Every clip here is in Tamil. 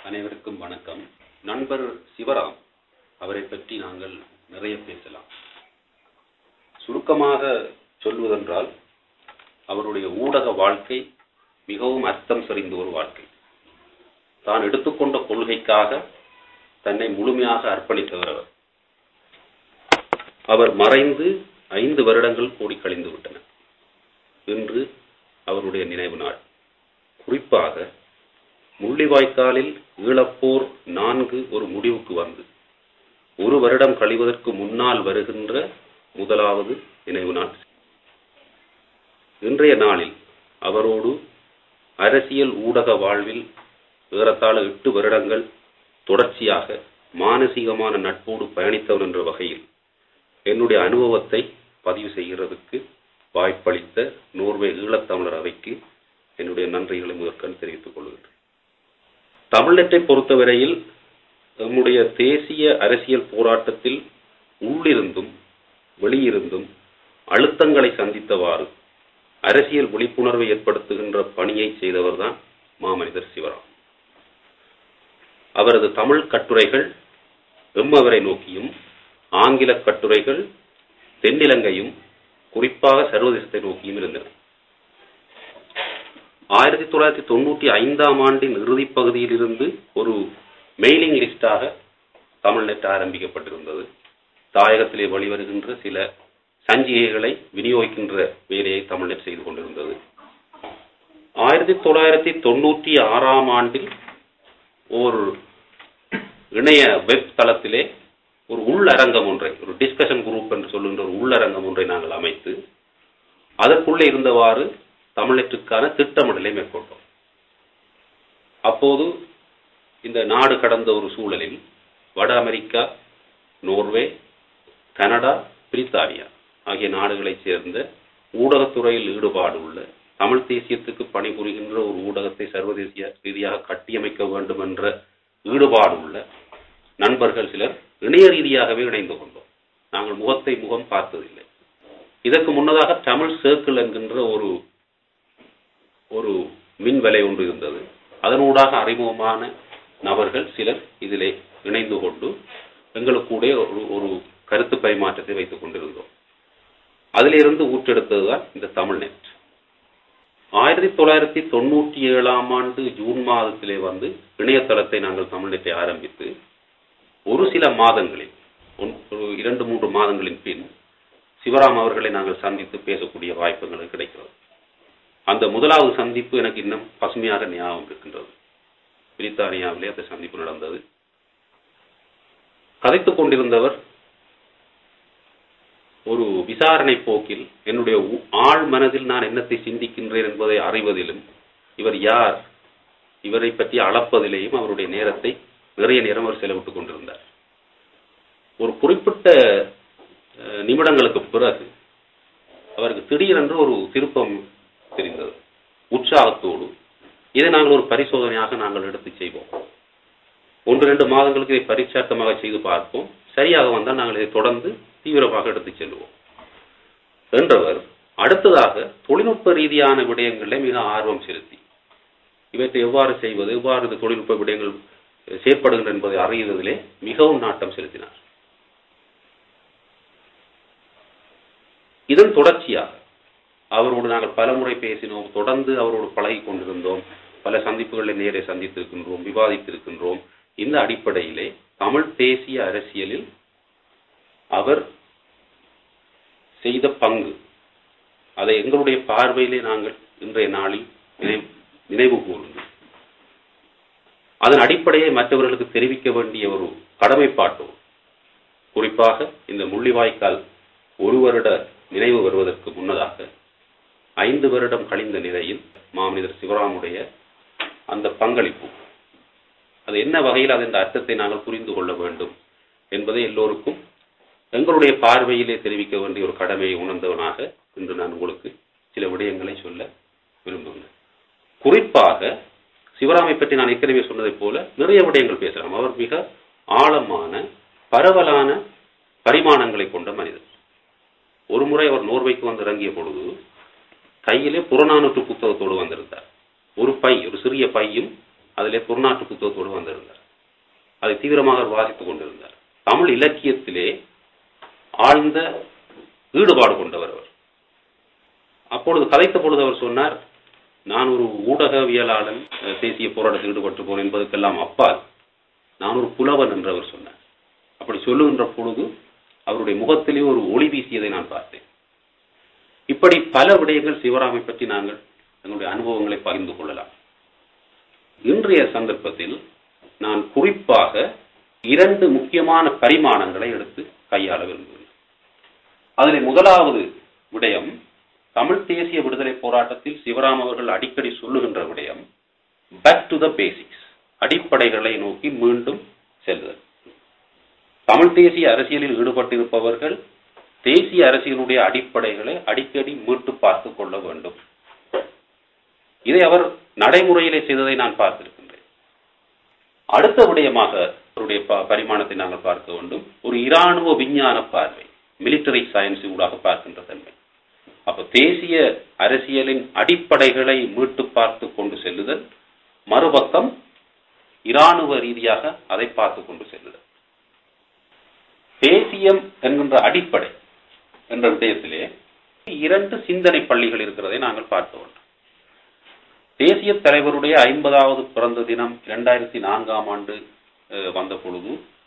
அனைவருக்கும் வணக்கம் நண்பர் சிவராம் அவரை பற்றி நாங்கள் நிறைய பேசலாம் சுருக்கமாக சொல்வதென்றால் அவருடைய ஊடக வாழ்க்கை மிகவும் அர்த்தம் செறிந்த ஒரு வாழ்க்கை தான் எடுத்துக்கொண்ட கொள்கைக்காக தன்னை முழுமையாக அர்ப்பணித்தவர் அவர் அவர் மறைந்து ஐந்து வருடங்கள் கூடி கழிந்து விட்டன இன்று அவருடைய நினைவு நாள் குறிப்பாக முள்ளிவாய்க்காலில் ஈழப்போர் நான்கு ஒரு முடிவுக்கு வந்து ஒரு வருடம் கழிவதற்கு முன்னால் வருகின்ற முதலாவது நினைவு நாள் இன்றைய நாளில் அவரோடு அரசியல் ஊடக வாழ்வில் ஏறத்தாழ எட்டு வருடங்கள் தொடர்ச்சியாக மானசீகமான நட்போடு பயணித்தவர் என்ற வகையில் என்னுடைய அனுபவத்தை பதிவு செய்கிறதுக்கு வாய்ப்பளித்த நோர்வே ஈழத்தமிழர் அவைக்கு என்னுடைய நன்றிகளை முதற்கண் தெரிவித்துக் கொள்கின்றேன் தமிழ்நெட்டை பொறுத்தவரையில் நம்முடைய தேசிய அரசியல் போராட்டத்தில் உள்ளிருந்தும் வெளியிருந்தும் அழுத்தங்களை சந்தித்தவாறு அரசியல் விழிப்புணர்வை ஏற்படுத்துகின்ற பணியை செய்தவர்தான் மாமனிதர் சிவராம் அவரது தமிழ் கட்டுரைகள் எம்மவரை நோக்கியும் ஆங்கில கட்டுரைகள் தென்னிலங்கையும் குறிப்பாக சர்வதேசத்தை நோக்கியும் இருந்தன ஆயிரத்தி தொள்ளாயிரத்தி தொண்ணூற்றி ஐந்தாம் ஆண்டின் இறுதி பகுதியில் இருந்து ஒரு மெயிலிங் லிஸ்டாக தமிழ்நெட் ஆரம்பிக்கப்பட்டிருந்தது தாயகத்திலே வெளிவருகின்ற சில சஞ்சிகைகளை விநியோகிக்கின்ற வேலையை தமிழ்நெட் செய்து கொண்டிருந்தது ஆயிரத்தி தொள்ளாயிரத்தி தொண்ணூற்றி ஆறாம் ஆண்டில் ஒரு இணைய வெப் தளத்திலே ஒரு உள்ளரங்கம் ஒன்றை ஒரு டிஸ்கஷன் குரூப் என்று சொல்லுகின்ற ஒரு உள்ளரங்கம் ஒன்றை நாங்கள் அமைத்து அதற்குள்ளே இருந்தவாறு தமிழற்றுக்கான திட்டமிடலை மேற்கொண்டோம் அப்போது இந்த நாடு கடந்த ஒரு சூழலில் வட அமெரிக்கா நோர்வே கனடா பிரித்தானியா ஆகிய நாடுகளைச் சேர்ந்த ஊடகத்துறையில் ஈடுபாடு உள்ள தமிழ் தேசியத்துக்கு பணிபுரிகின்ற ஒரு ஊடகத்தை சர்வதேசிய ரீதியாக கட்டியமைக்க வேண்டும் என்ற ஈடுபாடு உள்ள நண்பர்கள் சிலர் இணைய ரீதியாகவே இணைந்து கொண்டோம் நாங்கள் முகத்தை முகம் பார்த்ததில்லை இதற்கு முன்னதாக தமிழ் சர்க்கிள் என்கின்ற ஒரு ஒரு மின்வலை ஒன்று இருந்தது அதனூடாக அறிமுகமான நபர்கள் சிலர் இதிலே இணைந்து கொண்டு எங்களுக்கூட ஒரு ஒரு கருத்து பரிமாற்றத்தை வைத்துக் கொண்டிருந்தோம் அதிலிருந்து ஊற்றெடுத்ததுதான் இந்த தமிழ் நெட் ஆயிரத்தி தொள்ளாயிரத்தி தொண்ணூற்றி ஏழாம் ஆண்டு ஜூன் மாதத்திலே வந்து இணையதளத்தை நாங்கள் தமிழ்நெட்டை ஆரம்பித்து ஒரு சில மாதங்களில் ஒரு இரண்டு மூன்று மாதங்களின் பின் சிவராம் அவர்களை நாங்கள் சந்தித்து பேசக்கூடிய வாய்ப்புகள் கிடைக்கிறது அந்த முதலாவது சந்திப்பு எனக்கு இன்னும் பசுமையாக ஞாபகம் இருக்கின்றது பிரித்தானியாவிலே அந்த சந்திப்பு நடந்தது கதைத்துக் கொண்டிருந்தவர் ஒரு விசாரணை போக்கில் என்னுடைய ஆழ் மனதில் நான் என்னத்தை சிந்திக்கின்றேன் என்பதை அறிவதிலும் இவர் யார் இவரை பற்றி அளப்பதிலேயும் அவருடைய நேரத்தை நிறைய நேரம் அவர் செலவிட்டுக் கொண்டிருந்தார் ஒரு குறிப்பிட்ட நிமிடங்களுக்கு பிறகு அவருக்கு திடீரென்று ஒரு திருப்பம் தெரிந்தது உற்சாகத்தோடு இதை நாங்கள் ஒரு பரிசோதனையாக நாங்கள் எடுத்து செய்வோம் ஒன்று ரெண்டு மாதங்களுக்கு இதை பரிச்சார்த்தமாக செய்து பார்ப்போம் சரியாக வந்தால் நாங்கள் இதை தொடர்ந்து தீவிரமாக எடுத்து செல்வோம் என்றவர் அடுத்ததாக தொழில்நுட்ப ரீதியான விடயங்களில் மிக ஆர்வம் செலுத்தி இவற்றை எவ்வாறு செய்வது எவ்வாறு இந்த தொழில்நுட்ப விடயங்கள் செயற்படுகின்றன என்பதை அறிவதிலே மிகவும் நாட்டம் செலுத்தினார் இதன் தொடர்ச்சியாக அவரோடு நாங்கள் பலமுறை பேசினோம் தொடர்ந்து அவரோடு பழகி கொண்டிருந்தோம் பல சந்திப்புகளை நேரே சந்தித்திருக்கின்றோம் விவாதித்திருக்கின்றோம் இந்த அடிப்படையிலே தமிழ் தேசிய அரசியலில் அவர் செய்த பங்கு அதை எங்களுடைய பார்வையிலே நாங்கள் இன்றைய நாளில் நினைவு நினைவு கூர்ந்தோம் அதன் அடிப்படையை மற்றவர்களுக்கு தெரிவிக்க வேண்டிய ஒரு கடமைப்பாட்டோம் குறிப்பாக இந்த முள்ளிவாய்க்கால் ஒரு வருட நினைவு வருவதற்கு முன்னதாக ஐந்து வருடம் கழிந்த நிலையில் மாமனிதர் சிவராமுடைய அந்த பங்களிப்பு அது என்ன வகையில் அதன் அர்த்தத்தை நாங்கள் புரிந்து கொள்ள வேண்டும் என்பதை எல்லோருக்கும் எங்களுடைய பார்வையிலே தெரிவிக்க வேண்டிய ஒரு கடமையை உணர்ந்தவனாக இன்று நான் உங்களுக்கு சில விடயங்களை சொல்ல விரும்புகிறேன் குறிப்பாக சிவராமை பற்றி நான் ஏற்கனவே சொன்னதைப் போல நிறைய விடயங்கள் பேசலாம் அவர் மிக ஆழமான பரவலான பரிமாணங்களை கொண்ட மனிதர் ஒரு முறை அவர் நோர்வைக்கு வந்து இறங்கிய பொழுது கையிலே புறநானூற்று புத்தகத்தோடு வந்திருந்தார் ஒரு பை ஒரு சிறிய பையும் அதிலே துர்நாட்டு புத்தகத்தோடு வந்திருந்தார் அதை தீவிரமாக அவர் வாசித்துக் கொண்டிருந்தார் தமிழ் இலக்கியத்திலே ஆழ்ந்த ஈடுபாடு கொண்டவர் அவர் அப்பொழுது கதைத்த பொழுது அவர் சொன்னார் நான் ஒரு ஊடகவியலாளன் அஹ், தேசிய போராட்டத்தில் ஈடுபட்டு போனேன் என்பதற்கெல்லாம் அப்பால் நான் ஒரு புலவன் என்று அவர் சொன்னார் அப்படி சொல்லுகின்ற பொழுது அவருடைய முகத்திலே ஒரு ஒளி வீசியதை நான் பார்த்தேன் இப்படி பல விடயங்கள் சிவராமை பற்றி நாங்கள் எங்களுடைய அனுபவங்களை பகிர்ந்து கொள்ளலாம் இன்றைய சந்தர்ப்பத்தில் நான் குறிப்பாக இரண்டு முக்கியமான பரிமாணங்களை எடுத்து கையாள விரும்புகிறேன் அதில் முதலாவது விடயம் தமிழ் தேசிய விடுதலை போராட்டத்தில் சிவராம் அவர்கள் அடிக்கடி சொல்லுகின்ற விடயம் பேக் டு த பேசிக்ஸ் அடிப்படைகளை நோக்கி மீண்டும் செல்லுதல் தமிழ் தேசிய அரசியலில் ஈடுபட்டிருப்பவர்கள் தேசிய அரசியலுடைய அடிப்படைகளை அடிக்கடி மீட்டு பார்த்துக் கொள்ள வேண்டும் இதை அவர் நடைமுறையிலே செய்ததை நான் பார்த்திருக்கின்றேன் அடுத்த விடயமாக அவருடைய ப- பரிமாணத்தை நாங்கள் பார்க்க வேண்டும் ஒரு இராணுவ விஞ்ஞான பார்வை மிலிட்டரி சயின்ஸ் ஊடாக பார்க்கின்ற தன்மை அப்ப தேசிய அரசியலின் அடிப்படைகளை மீட்டு பார்த்து கொண்டு செல்லுதல் மறுபக்கம் இராணுவ ரீதியாக அதை பார்த்து கொண்டு செல்லுதல் தேசியம் என்கின்ற அடிப்படை என்ற விடயத்திலே இரண்டு சிந்தனை பள்ளிகள் இருக்கிறதை நாங்கள் பார்க்க வேண்டும் தேசிய தலைவருடைய ஐம்பதாவது பிறந்த தினம் இரண்டாயிரத்தி நான்காம் ஆண்டு அஹ், வந்த பொழுது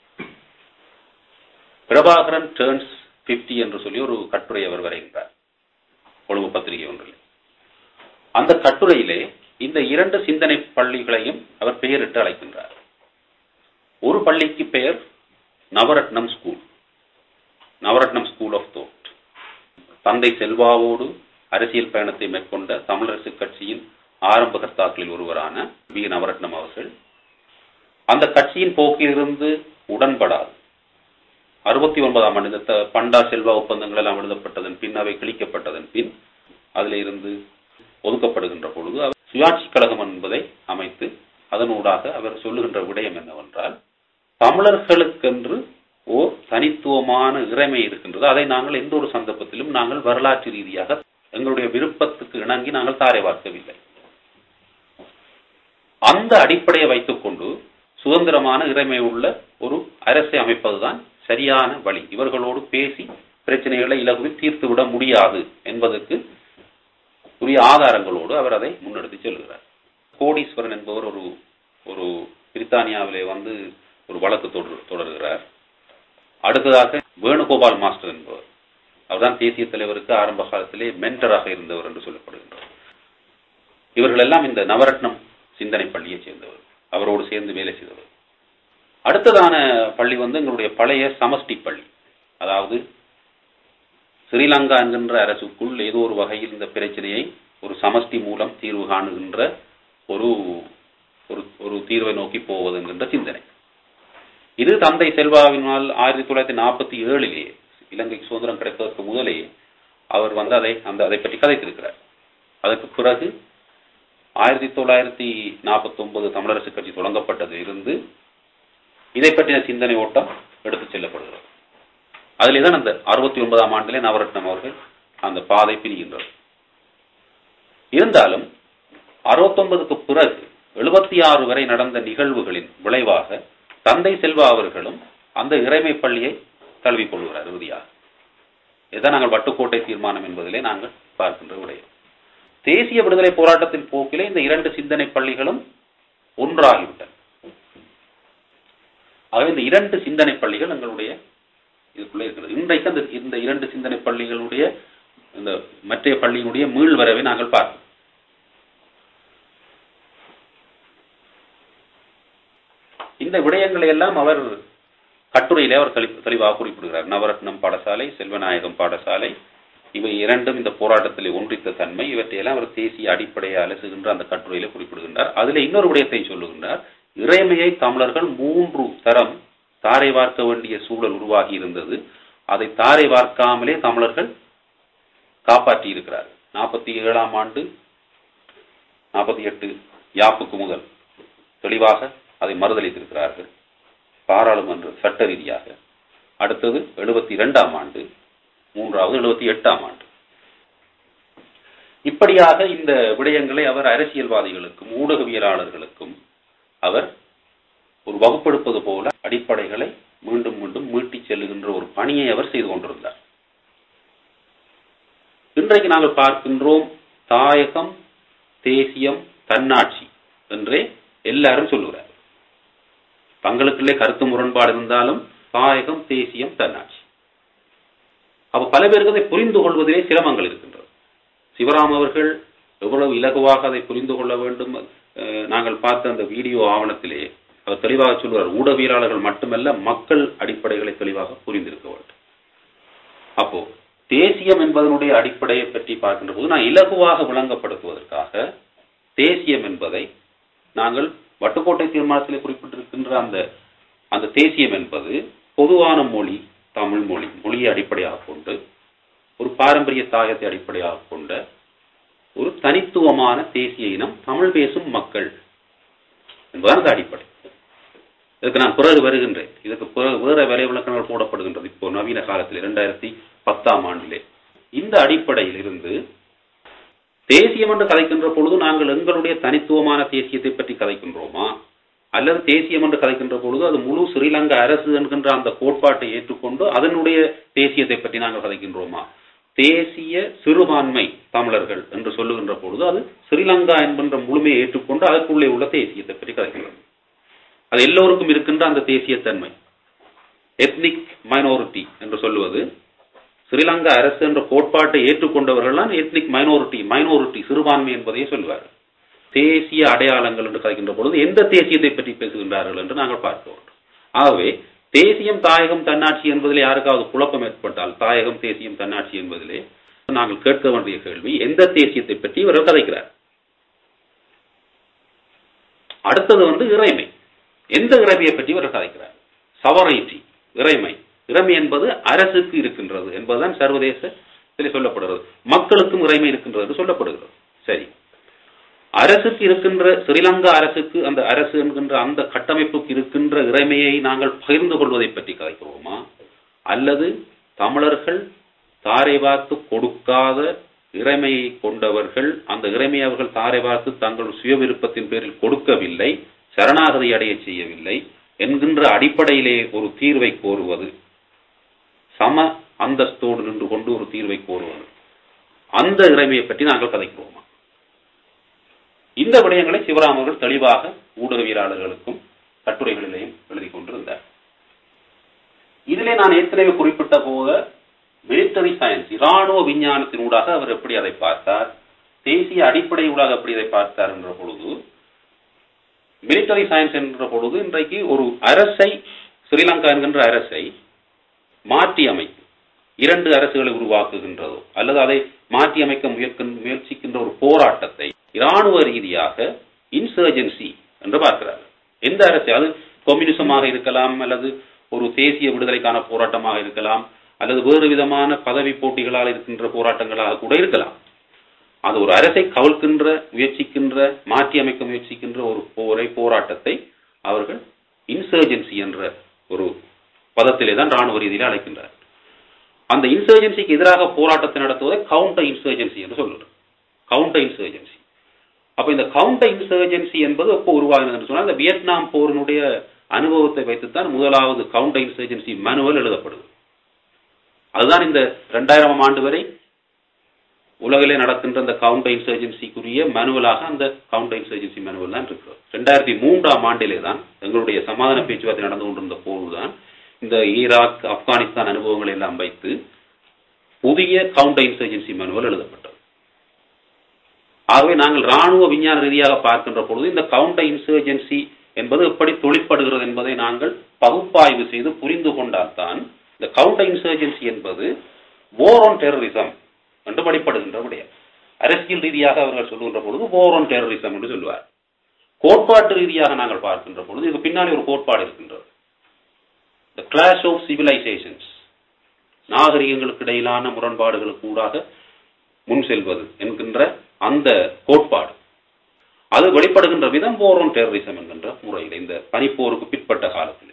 பிரபாகரன் டேர்ன்ஸ் 50 என்று சொல்லி ஒரு கட்டுரை அவர் வரைகின்றார் கொழும்பு பத்திரிகை ஒன்றில் அந்த கட்டுரையிலே இந்த இரண்டு சிந்தனை பள்ளிகளையும் அவர் பெயரிட்டு அழைக்கின்றார் ஒரு பள்ளிக்கு பெயர் Navaratnam school Navaratnam school of thought தந்தை செல்வாவோடு அரசியல் பயணத்தை மேற்கொண்ட தமிழரசு கட்சியின் ஆரம்ப கர்த்தாக்களில் ஒருவரான வி நவரத்னம் அவர்கள் அந்த கட்சியின் போக்கிலிருந்து உடன்படாது அறுபத்தி ஒன்பதாம் ஆண்டு இந்த த- பண்டா செல்வா ஒப்பந்தங்கள் எல்லாம் எழுதப்பட்டதன் பின் அவை கிழிக்கப்பட்டதன் பின் அதில் இருந்து ஒதுக்கப்படுகின்ற பொழுது அவர் சுயாட்சி கழகம் என்பதை அமைத்து அதனூடாக அவர் சொல்லுகின்ற விடயம் என்னவென்றால் தமிழர்களுக்கென்று ஓர் தனித்துவமான இறைமை இருக்கின்றது அதை நாங்கள் எந்த ஒரு சந்தர்ப்பத்திலும் நாங்கள் வரலாற்று ரீதியாக எங்களுடைய விருப்பத்துக்கு இணங்கி நாங்கள் தாரை பார்க்கவில்லை அந்த அடிப்படையை வைத்துக்கொண்டு சுதந்திரமான இறைமை உள்ள ஒரு அரசை அமைப்பதுதான் சரியான வழி இவர்களோடு பேசி பிரச்சனைகளை இலகுவில் தீர்த்துவிட முடியாது என்பதற்கு உரிய ஆதாரங்களோடு அவர் அதை முன்னெடுத்து செல்கிறார் கோடீஸ்வரன் என்பவர் ஒரு ஒரு பிரித்தானியாவிலே வந்து ஒரு வழக்கு தொடர் தொடர்கிறார் அடுத்ததாக வேணுகோபால் மாஸ்டர் என்பவர் அவர்தான் தேசிய தலைவருக்கு ஆரம்ப காலத்திலே மென்டராக இருந்தவர் என்று சொல்லப்படுகின்றார் இவர்கள் எல்லாம் இந்த நவரத்னம் சிந்தனை பள்ளியைச் சேர்ந்தவர் அவரோடு சேர்ந்து வேலை செய்தவர் அடுத்ததான பள்ளி வந்து எங்களுடைய பழைய சமஷ்டி பள்ளி அதாவது ஸ்ரீலங்கா என்கின்ற அரசுக்குள் ஏதோ ஒரு வகையில் இந்த பிரச்சனையை ஒரு சமஷ்டி மூலம் தீர்வு காணுகின்ற ஒரு ஒரு ஒரு தீர்வை நோக்கி போவது என்கின்ற சிந்தனை இது தந்தை செல்வாவினால் ஆயிரத்தி தொள்ளாயிரத்தி நாற்பத்தி ஏழிலே இலங்கைக்கு சுதந்திரம் கிடைப்பதற்கு முதலே அவர் வந்து அதை அந்த அதை பற்றி கதைத்திருக்கிறார் அதற்கு பிறகு ஆயிரத்தி தொள்ளாயிரத்தி நாற்பத்தி ஒன்பது தமிழரசு கட்சி தொடங்கப்பட்டதில் இருந்து இதை பற்றின சிந்தனை ஓட்டம் எடுத்துச் செல்லப்படுகிறது அதிலே தான் அந்த அறுபத்தி ஒன்பதாம் ஆண்டிலே நவரத்னம் அவர்கள் அந்த பாதை பிரிகின்றார் இருந்தாலும் அறுபத்தொன்பதுக்கு பிறகு எழுபத்தி ஆறு வரை நடந்த நிகழ்வுகளின் விளைவாக தந்தை செல்வா அவர்களும் அந்த இறைமை பள்ளியை தழுவிக் கொள்கிறார் இறுதியாக இதுதான் நாங்கள் வட்டுக்கோட்டை தீர்மானம் என்பதிலே நாங்கள் பார்க்கின்ற விடயம் தேசிய விடுதலை போராட்டத்தின் போக்கிலே இந்த இரண்டு சிந்தனை பள்ளிகளும் ஒன்றாகிவிட்டன ஆகவே இந்த இரண்டு சிந்தனை பள்ளிகள் எங்களுடைய இதுக்குள்ளே இருக்கிறது இன்றைக்கு அந்த இந்த இரண்டு சிந்தனை பள்ளிகளுடைய இந்த மற்ற பள்ளியினுடைய மீள் வரவை நாங்கள் பார்ப்போம் இந்த விடயங்களை எல்லாம் அவர் கட்டுரையிலே அவர் தெளி- தெளிவாக குறிப்பிடுகிறார் நவரத்னம் பாடசாலை செல்வநாயகம் பாடசாலை இவை இரண்டும் இந்த போராட்டத்திலே ஒன்றித்த தன்மை இவற்றையெல்லாம் அவர் தேசிய அடிப்படையை அலசுகின்ற அந்த கட்டுரையிலே குறிப்பிடுகின்றார் அதில் இன்னொரு விடயத்தை சொல்லுகின்றார் இறைமையை தமிழர்கள் மூன்று தரம் தாரை வார்க்க வேண்டிய சூழல் உருவாகி இருந்தது அதை தாரை வார்க்காமலே தமிழர்கள் காப்பாற்றி இருக்கிறார் நாற்பத்தி ஏழாம் ஆண்டு நாற்பத்தி எட்டு யாப்புக்கு முதல் தெளிவாக அதை மறுதளித்திருக்கிறார்கள் பாராளுமன்ற சட்ட ரீதியாக அடுத்தது எழுபத்தி இரண்டாம் ஆண்டு மூன்றாவது எழுபத்தி எட்டாம் ஆண்டு இப்படியாக இந்த விடயங்களை அவர் அரசியல்வாதிகளுக்கும் ஊடகவியலாளர்களுக்கும் ஒரு வகுப்பெடுப்பது போல அடிப்படைகளை மீண்டும் மீண்டும் மீட்டிச் செல்லுகின்ற ஒரு பணியை அவர் செய்து கொண்டிருந்தார் இன்றைக்கு நாங்கள் பார்க்கின்றோம் தாயகம் தேசியம் தன்னாட்சி என்றே எல்லாரும் சொல்லுகிறார் தங்களுக்குள்ளே கருத்து முரண்பாடு இருந்தாலும் தாயகம் தேசியம் தன்னாட்சி அப்ப பல பேருக்கு அதை புரிந்து கொள்வதிலே சிரமங்கள் இருக்கின்றது சிவராம் அவர்கள் எவ்வளவு இலகுவாக அதை புரிந்து கொள்ள வேண்டும் அஹ், நாங்கள் பார்த்த அந்த வீடியோ ஆவணத்திலே அவர் தெளிவாக சொல்வார் ஊடகவியலாளர்கள் மட்டுமல்ல மக்கள் அடிப்படைகளை தெளிவாக புரிந்திருக்க வேண்டும் அப்போ தேசியம் என்பதனுடைய அடிப்படையை பற்றி பார்க்கின்ற போது நான் இலகுவாக விளங்கப்படுத்துவதற்காக தேசியம் என்பதை நாங்கள் வட்டுக்கோட்டை தீர்மானத்திலே குறிப்பிட்டிருக்கின்ற அந்த அந்த தேசியம் என்பது பொதுவான மொழி தமிழ் மொழி மொழியை அடிப்படையாக கொண்டு ஒரு பாரம்பரிய தாயத்தை அடிப்படையாக கொண்ட ஒரு தனித்துவமான தேசிய இனம் தமிழ் பேசும் மக்கள் என்பதுதான் அந்த அடிப்படை இதுக்கு நான் பிறகு வருகின்றேன் இதுக்கு பிறகு வேற விலை விளக்கங்கள் போடப்படுகின்றது இப்போ நவீன காலத்தில் இரண்டாயிரத்தி பத்தாம் ஆண்டிலே இந்த அடிப்படையில் இருந்து தேசியம் என்று கதைக்கின்ற பொழுது நாங்கள் எங்களுடைய தனித்துவமான தேசியத்தை பற்றி கதைக்கின்றோமா அல்லது தேசியம் என்று கதைக்கின்ற பொழுது அது முழு ஸ்ரீலங்கா அரசு என்கின்ற அந்த கோட்பாட்டை ஏற்றுக்கொண்டு அதனுடைய தேசியத்தை பற்றி நாங்கள் கதைக்கின்றோமா தேசிய சிறுபான்மை தமிழர்கள் என்று சொல்லுகின்ற பொழுது அது ஸ்ரீலங்கா என்கின்ற முழுமையை ஏற்றுக்கொண்டு அதற்குள்ளே உள்ள தேசியத்தை பற்றி கதைக்கின்றோம் அது எல்லோருக்கும் இருக்கின்ற அந்த தேசியத்தன்மை எத்னிக் மைனாரிட்டி என்று சொல்லுவது ஸ்ரீலங்கா அரசு என்ற கோட்பாட்டை ஏற்றுக்கொண்டவர்கள் தான் எத்னிக் மைனாரிட்டி மைனாரிட்டி சிறுபான்மை என்பதையே சொல்வார் தேசிய அடையாளங்கள் என்று கதைக்கின்ற பொழுது எந்த தேசியத்தை பற்றி பேசுகின்றார்கள் என்று நாங்கள் பார்க்க வேண்டும் ஆகவே தேசியம் தாயகம் தன்னாட்சி என்பதிலே யாருக்காவது குழப்பம் ஏற்பட்டால் தாயகம் தேசியம் தன்னாட்சி என்பதிலே நாங்கள் கேட்க வேண்டிய கேள்வி எந்த தேசியத்தை பற்றி இவர் கதைக்கிறார் அடுத்தது வந்து இறைமை எந்த இறைமையை பற்றி இவர் கதைக்கிறார் சவரைட்டி இறைமை இறைமை என்பது அரசுக்கு இருக்கின்றது என்பதுதான் சர்வதேசத்தில் சொல்லப்படுகிறது மக்களுக்கும் இறைமை இருக்கின்றது என்று சொல்லப்படுகிறது சரி அரசுக்கு இருக்கின்ற ஸ்ரீலங்கா அரசுக்கு அந்த அரசு என்கின்ற அந்த கட்டமைப்புக்கு இருக்கின்ற இறைமையை நாங்கள் பகிர்ந்து கொள்வதை பற்றி கதைக்கிறோமா அல்லது தமிழர்கள் தாரை வார்த்து கொடுக்காத இறைமையை கொண்டவர்கள் அந்த இறைமையை அவர்கள் தாரை வார்த்து தங்கள் சுய விருப்பத்தின் பேரில் கொடுக்கவில்லை சரணாகதி அடைய செய்யவில்லை என்கின்ற அடிப்படையிலே ஒரு தீர்வை கோருவது சம அந்தஸ்தோடு நின்று கொண்டு ஒரு தீர்வை கோருவது அந்த இறைமையை பற்றி நாங்கள் கதைக்கிறோமா இந்த விடயங்களை சிவராம் அவர்கள் தெளிவாக ஊடகவியலாளர்களுக்கும் கட்டுரைகளிலேயும் எழுதி கொண்டிருந்தார் இதிலே நான் ஏற்கனவே குறிப்பிட்ட போத மிலிட்டரி சயின்ஸ் இராணுவ விஞ்ஞானத்தினூடாக அவர் எப்படி அதை பார்த்தார் தேசிய அடிப்படையூடாக எப்படி அதை பார்த்தார் என்ற பொழுது மிலிட்டரி சயின்ஸ் என்ற பொழுது இன்றைக்கு ஒரு அரசை ஸ்ரீலங்கா என்கின்ற அரசை மாற்றி அமைக்கும் இரண்டு அரசுகளை உருவாக்குகின்றதோ அல்லது அதை மாற்றி அமைக்க முயற்கின்ற- முயற்சிக்கின்ற ஒரு போராட்டத்தை இராணுவ ரீதியாக இன்சர்ஜென்சி என்று பார்க்கிறார் எந்த அரசு அது கம்யூனிசமாக இருக்கலாம் அல்லது ஒரு தேசிய விடுதலைக்கான போராட்டமாக இருக்கலாம் அல்லது வேறு விதமான பதவி போட்டிகளால் இருக்கின்ற போராட்டங்களாக கூட இருக்கலாம் அது ஒரு அரசை கவிழ்க்கின்ற முயற்சிக்கின்ற மாற்றி அமைக்க முயற்சிக்கின்ற ஒரு போரை போராட்டத்தை அவர்கள் இன்சர்ஜென்சி என்ற ஒரு பதத்திலே தான் ராணுவ ரீதியில் அழைக்கின்றார் அந்த இன்சர்ஜென்சிக்கு எதிராக போராட்டத்தை நடத்துவதை கவுண்டர் இன்சர்ஜென்சி என்று சொல்லுறோம் கவுண்டர் இன்சர்ஜென்சி அப்ப இந்த கவுண்டர் இன்சர்ஜென்சி என்பது எப்போ உருவாகினது என்று சொன்னால் இந்த வியட்நாம் போரினுடைய அனுபவத்தை வைத்துத்தான் முதலாவது கவுண்டர் இன்சர்ஜென்சி மேனுவல் எழுதப்படுது அதுதான் இந்த இரண்டாயிரம் ஆண்டு வரை உலகிலே நடக்கின்ற அந்த கவுண்டர் இன்சர்ஜென்சிக்குரிய மேனுவலாக அந்த கவுண்டர் இன்சர்ஜென்சி மேனுவல் தான் இருக்கிறது ரெண்டாயிரத்தி மூன்றாம் ஆண்டிலே தான் எங்களுடைய சமாதான பேச்சுவார்த்தை நடந்து கொண்டிருந்த போதுதான் இந்த ஈராக் ஆப்கானிஸ்தான் அனுபவங்களை எல்லாம் வைத்து புதிய கவுண்டர் இன்சர்ஜென்சி மேனுவல் எழுதப்பட்டது ஆகவே நாங்கள் ராணுவ விஞ்ஞான ரீதியாக பார்க்கின்ற பொழுது இந்த கவுண்டர் இன்சர்ஜென்சி என்பது எப்படி தொழிற்படுகிறது என்பதை நாங்கள் பகுப்பாய்வு செய்து புரிந்து கொண்டால்தான் இந்த கவுண்டர் இன்சர்ஜென்சி என்பது war on terrorism என்று படிப்படுகின்ற விடயம் அரசியல் ரீதியாக அவர்கள் சொல்லுகின்ற பொழுது war on terrorism என்று சொல்லுவார் கோட்பாட்டு ரீதியாக நாங்கள் பார்க்கின்ற பொழுது இதுக்கு பின்னாடி ஒரு கோட்பாடு இருக்கின்றது the clash of civilizations நாகரிகங்களுக்கு இடையிலான முரண்பாடுகளுக்கு ஊடாக முன் செல்வது என்கின்ற அந்த கோட்பாடு அது வெளிப்படுகின்ற விதம் போரோன் டெரரிசம் என்கின்ற முறையில் இந்த பனிப்போருக்கு பிற்பட்ட காலத்தில்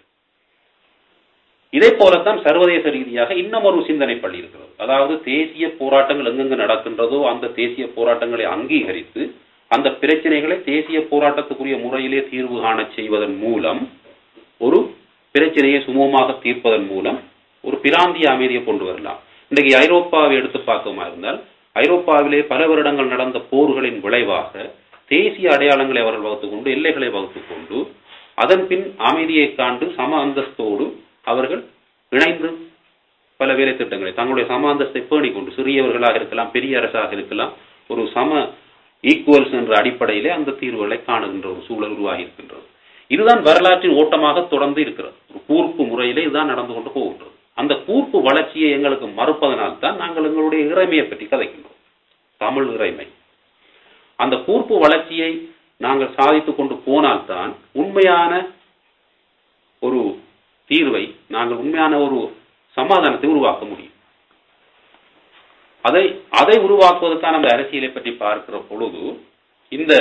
இதே போலத்தான் சர்வதேச ரீதியாக இன்னும் ஒரு சிந்தனை பள்ளி இருக்கிறது அதாவது தேசிய போராட்டங்கள் எங்கெங்கு நடக்கின்றதோ அந்த தேசிய போராட்டங்களை அங்கீகரித்து அந்த பிரச்சனைகளை தேசிய போராட்டத்துக்குரிய முறையிலே தீர்வு காணச் செய்வதன் மூலம் ஒரு பிரச்சனையை சுமூகமாக தீர்ப்பதன் மூலம் ஒரு பிராந்திய அமைதியை கொண்டு வரலாம் இன்றைக்கு ஐரோப்பாவை எடுத்து பார்க்கமா இருந்தால் ஐரோப்பாவிலே பல வருடங்கள் நடந்த போர்களின் விளைவாக தேசிய அடையாளங்களை அவர்கள் வகுத்துக் கொண்டு எல்லைகளை வகுத்துக் கொண்டு அதன் பின் அமைதியை காண்டு சம அந்தஸ்தோடு அவர்கள் இணைந்து பல வேலை திட்டங்களை தங்களுடைய சம அந்தஸ்தை பேணிக் கொண்டு சிறியவர்களாக இருக்கலாம் பெரிய அரசாக இருக்கலாம் ஒரு சம ஈக்குவல்ஸ் என்ற அடிப்படையிலே அந்த தீர்வுகளை காணுகின்ற ஒரு சூழல் உருவாகி இருக்கின்றது இதுதான் வரலாற்றின் ஓட்டமாக தொடர்ந்து இருக்கிறது ஒரு கூர்ப்பு முறையிலே இதுதான் நடந்து கொண்டு போகின்றது அந்த கூர்ப்பு வளர்ச்சியை எங்களுக்கு மறுப்பதனால் தான் நாங்கள் எங்களுடைய இறைமையை பற்றி கதைக்கின்றோம் தமிழ் இறைமை அந்த கூர்ப்பு வளர்ச்சியை நாங்கள் சாதித்துக் கொண்டு போனால்தான் உண்மையான ஒரு தீர்வை நாங்கள் உண்மையான ஒரு சமாதானத்தை உருவாக்க முடியும் அதை அதை உருவாக்குவதற்கான அந்த அரசியலை பற்றி பார்க்கிற பொழுது இந்த